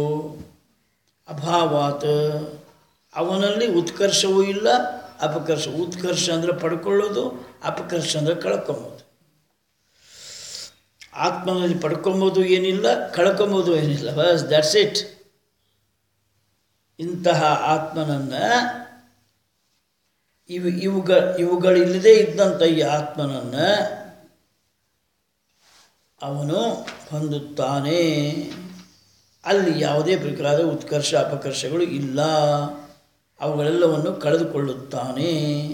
ಅಭಾವಾತ್ ಅವನಲ್ಲಿ ಉತ್ಕರ್ಷವೂ ಇಲ್ಲ ಅಪಕರ್ಷ ಉತ್ಕರ್ಷ ಅಂದರೆ ಪಡ್ಕೊಳ್ಳೋದು ಅಪಕರ್ಷ ಅಂದರೆ ಕಳ್ಕೊಂಬೋದು ಆತ್ಮನಲ್ಲಿ ಪಡ್ಕೊಂಬೋದು ಏನಿಲ್ಲ ಕಳ್ಕೊಂಬೋದು ಏನಿಲ್ಲ ಬಸ್ ದಟ್ಸ್ ಇಟ್ ಇಂತಹ ಆತ್ಮನನ್ನು ಇವು ಇವುಗ ಇವುಗಳಿಲ್ಲದೆ ಇದ್ದಂಥ ಈ ಆತ್ಮನನ್ನು ಅವನು ಹೊಂದುತ್ತಾನೆ ಅಲ್ಲಿ ಯಾವುದೇ ಪ್ರಕಾರದ ಉತ್ಕರ್ಷ ಅಪಕರ್ಷಗಳು ಇಲ್ಲ ಅವುಗಳೆಲ್ಲವನ್ನು ಕಳೆದುಕೊಳ್ಳುತ್ತಾನೆ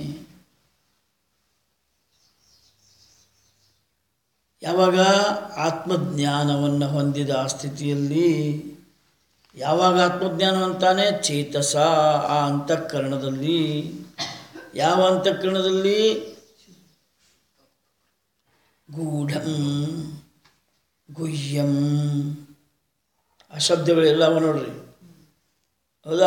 ಯಾವಾಗ ಆತ್ಮಜ್ಞಾನವನ್ನು ಹೊಂದಿದ ಆ ಸ್ಥಿತಿಯಲ್ಲಿ ಯಾವಾಗ ಆತ್ಮಜ್ಞಾನ ಅಂತಾನೆ ಚೇತಸ ಆ ಅಂತಃಕರಣದಲ್ಲಿ ಯಾವ ಅಂತಃಕರಣದಲ್ಲಿ ಗೂಢಂ ಗುಹ್ಯಂ ಆ ಶಬ್ದಗಳೆಲ್ಲವ ನೋಡ್ರಿ ಹೌದಾ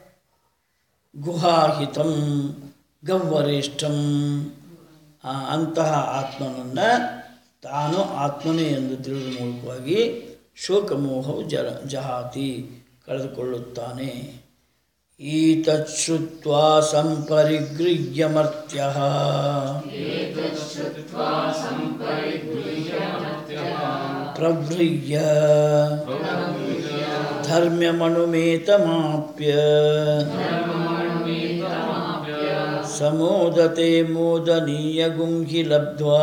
ಗುಹಾಹಿತಂ ಗವ್ವರೇಷ್ಠಂ ಆ ಅಂತಹ ಆತ್ಮನನ್ನು ತಾನು ಆತ್ಮನೇ ಎಂದು ತಿಳಿದ ಮೂಲಕವಾಗಿ ಶೋಕಮೋಹವು ಜರ ಜಹಾತಿ ಕಳೆದುಕೊಳ್ಳುತ್ತಾನೆ ಈತಚ್ಛ್ರುತ್ವಾ ಸಂಪರಿಗೃಹ್ಯ ಮರ್ತ್ಯ ಪ್ರವೃಹ್ಯ ಧರ್ಮ್ಯಮನುಮೇತಮಾಪ್ಯ ಸಮೋದತೆ ಮೋದನೀಯ ಗುಂಹಿ ಲಬ್ಧ್ವಾ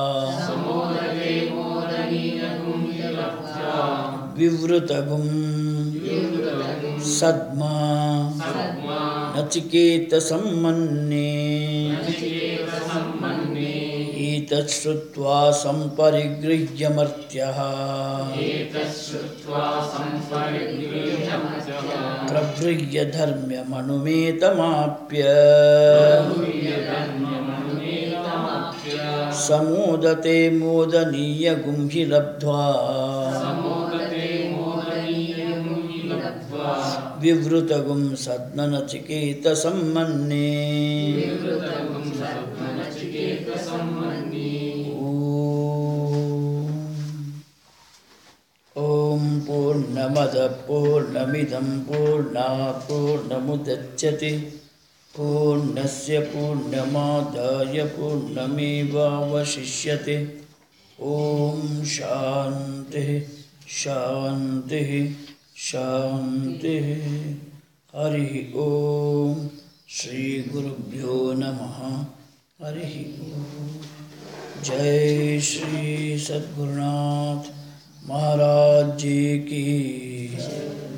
ವಿವೃತಗುಂ ಸದ್ಮಾ ನಚಿಕೇತ ಸಮ್ಮನ್ನೇ ಈತಶ್ರುತ್ವಾ ಸಂಪರಿಗೃಹ್ಯ ಮರ್ತ್ಯಃ ಪ್ರವೃಹ್ಯ ಧರ್ಮ್ಯಮನುಮೇತಮಾಪ್ಯ ಸಮೋದತೆ ಮೋದನೀಯ ಗುಂಹಿ ಲಬ್ಧ್ವಾ ವಿವೃತಗುಂ ಸದ್ಮನಚಿಕೇತ ಸಮ್ಮನ್ನೇ ಓಂ ಪೂರ್ಣಮದ ಪೂರ್ಣಮಿದಂ ಪೂರ್ಣಾತ್ ಪೂರ್ಣಮುದಚ್ಯತೆ ಪೂರ್ಣಸ್ಯ ಪೂರ್ಣಮಾದಾಯ ಪೂರ್ಣಮೇವಾವಶಿಷ್ಯತೆ ಓಂ ಶಾಂತಿ ಶಾಂತಿ ಶಾಂತಿ ಹರಿ ಓಂ ಶ್ರೀ ಗುರುಭ್ಯೋ ನಮಃ ಹರಿ ಓಂ जय श्री सद्गुरुनाथ महाराज जी की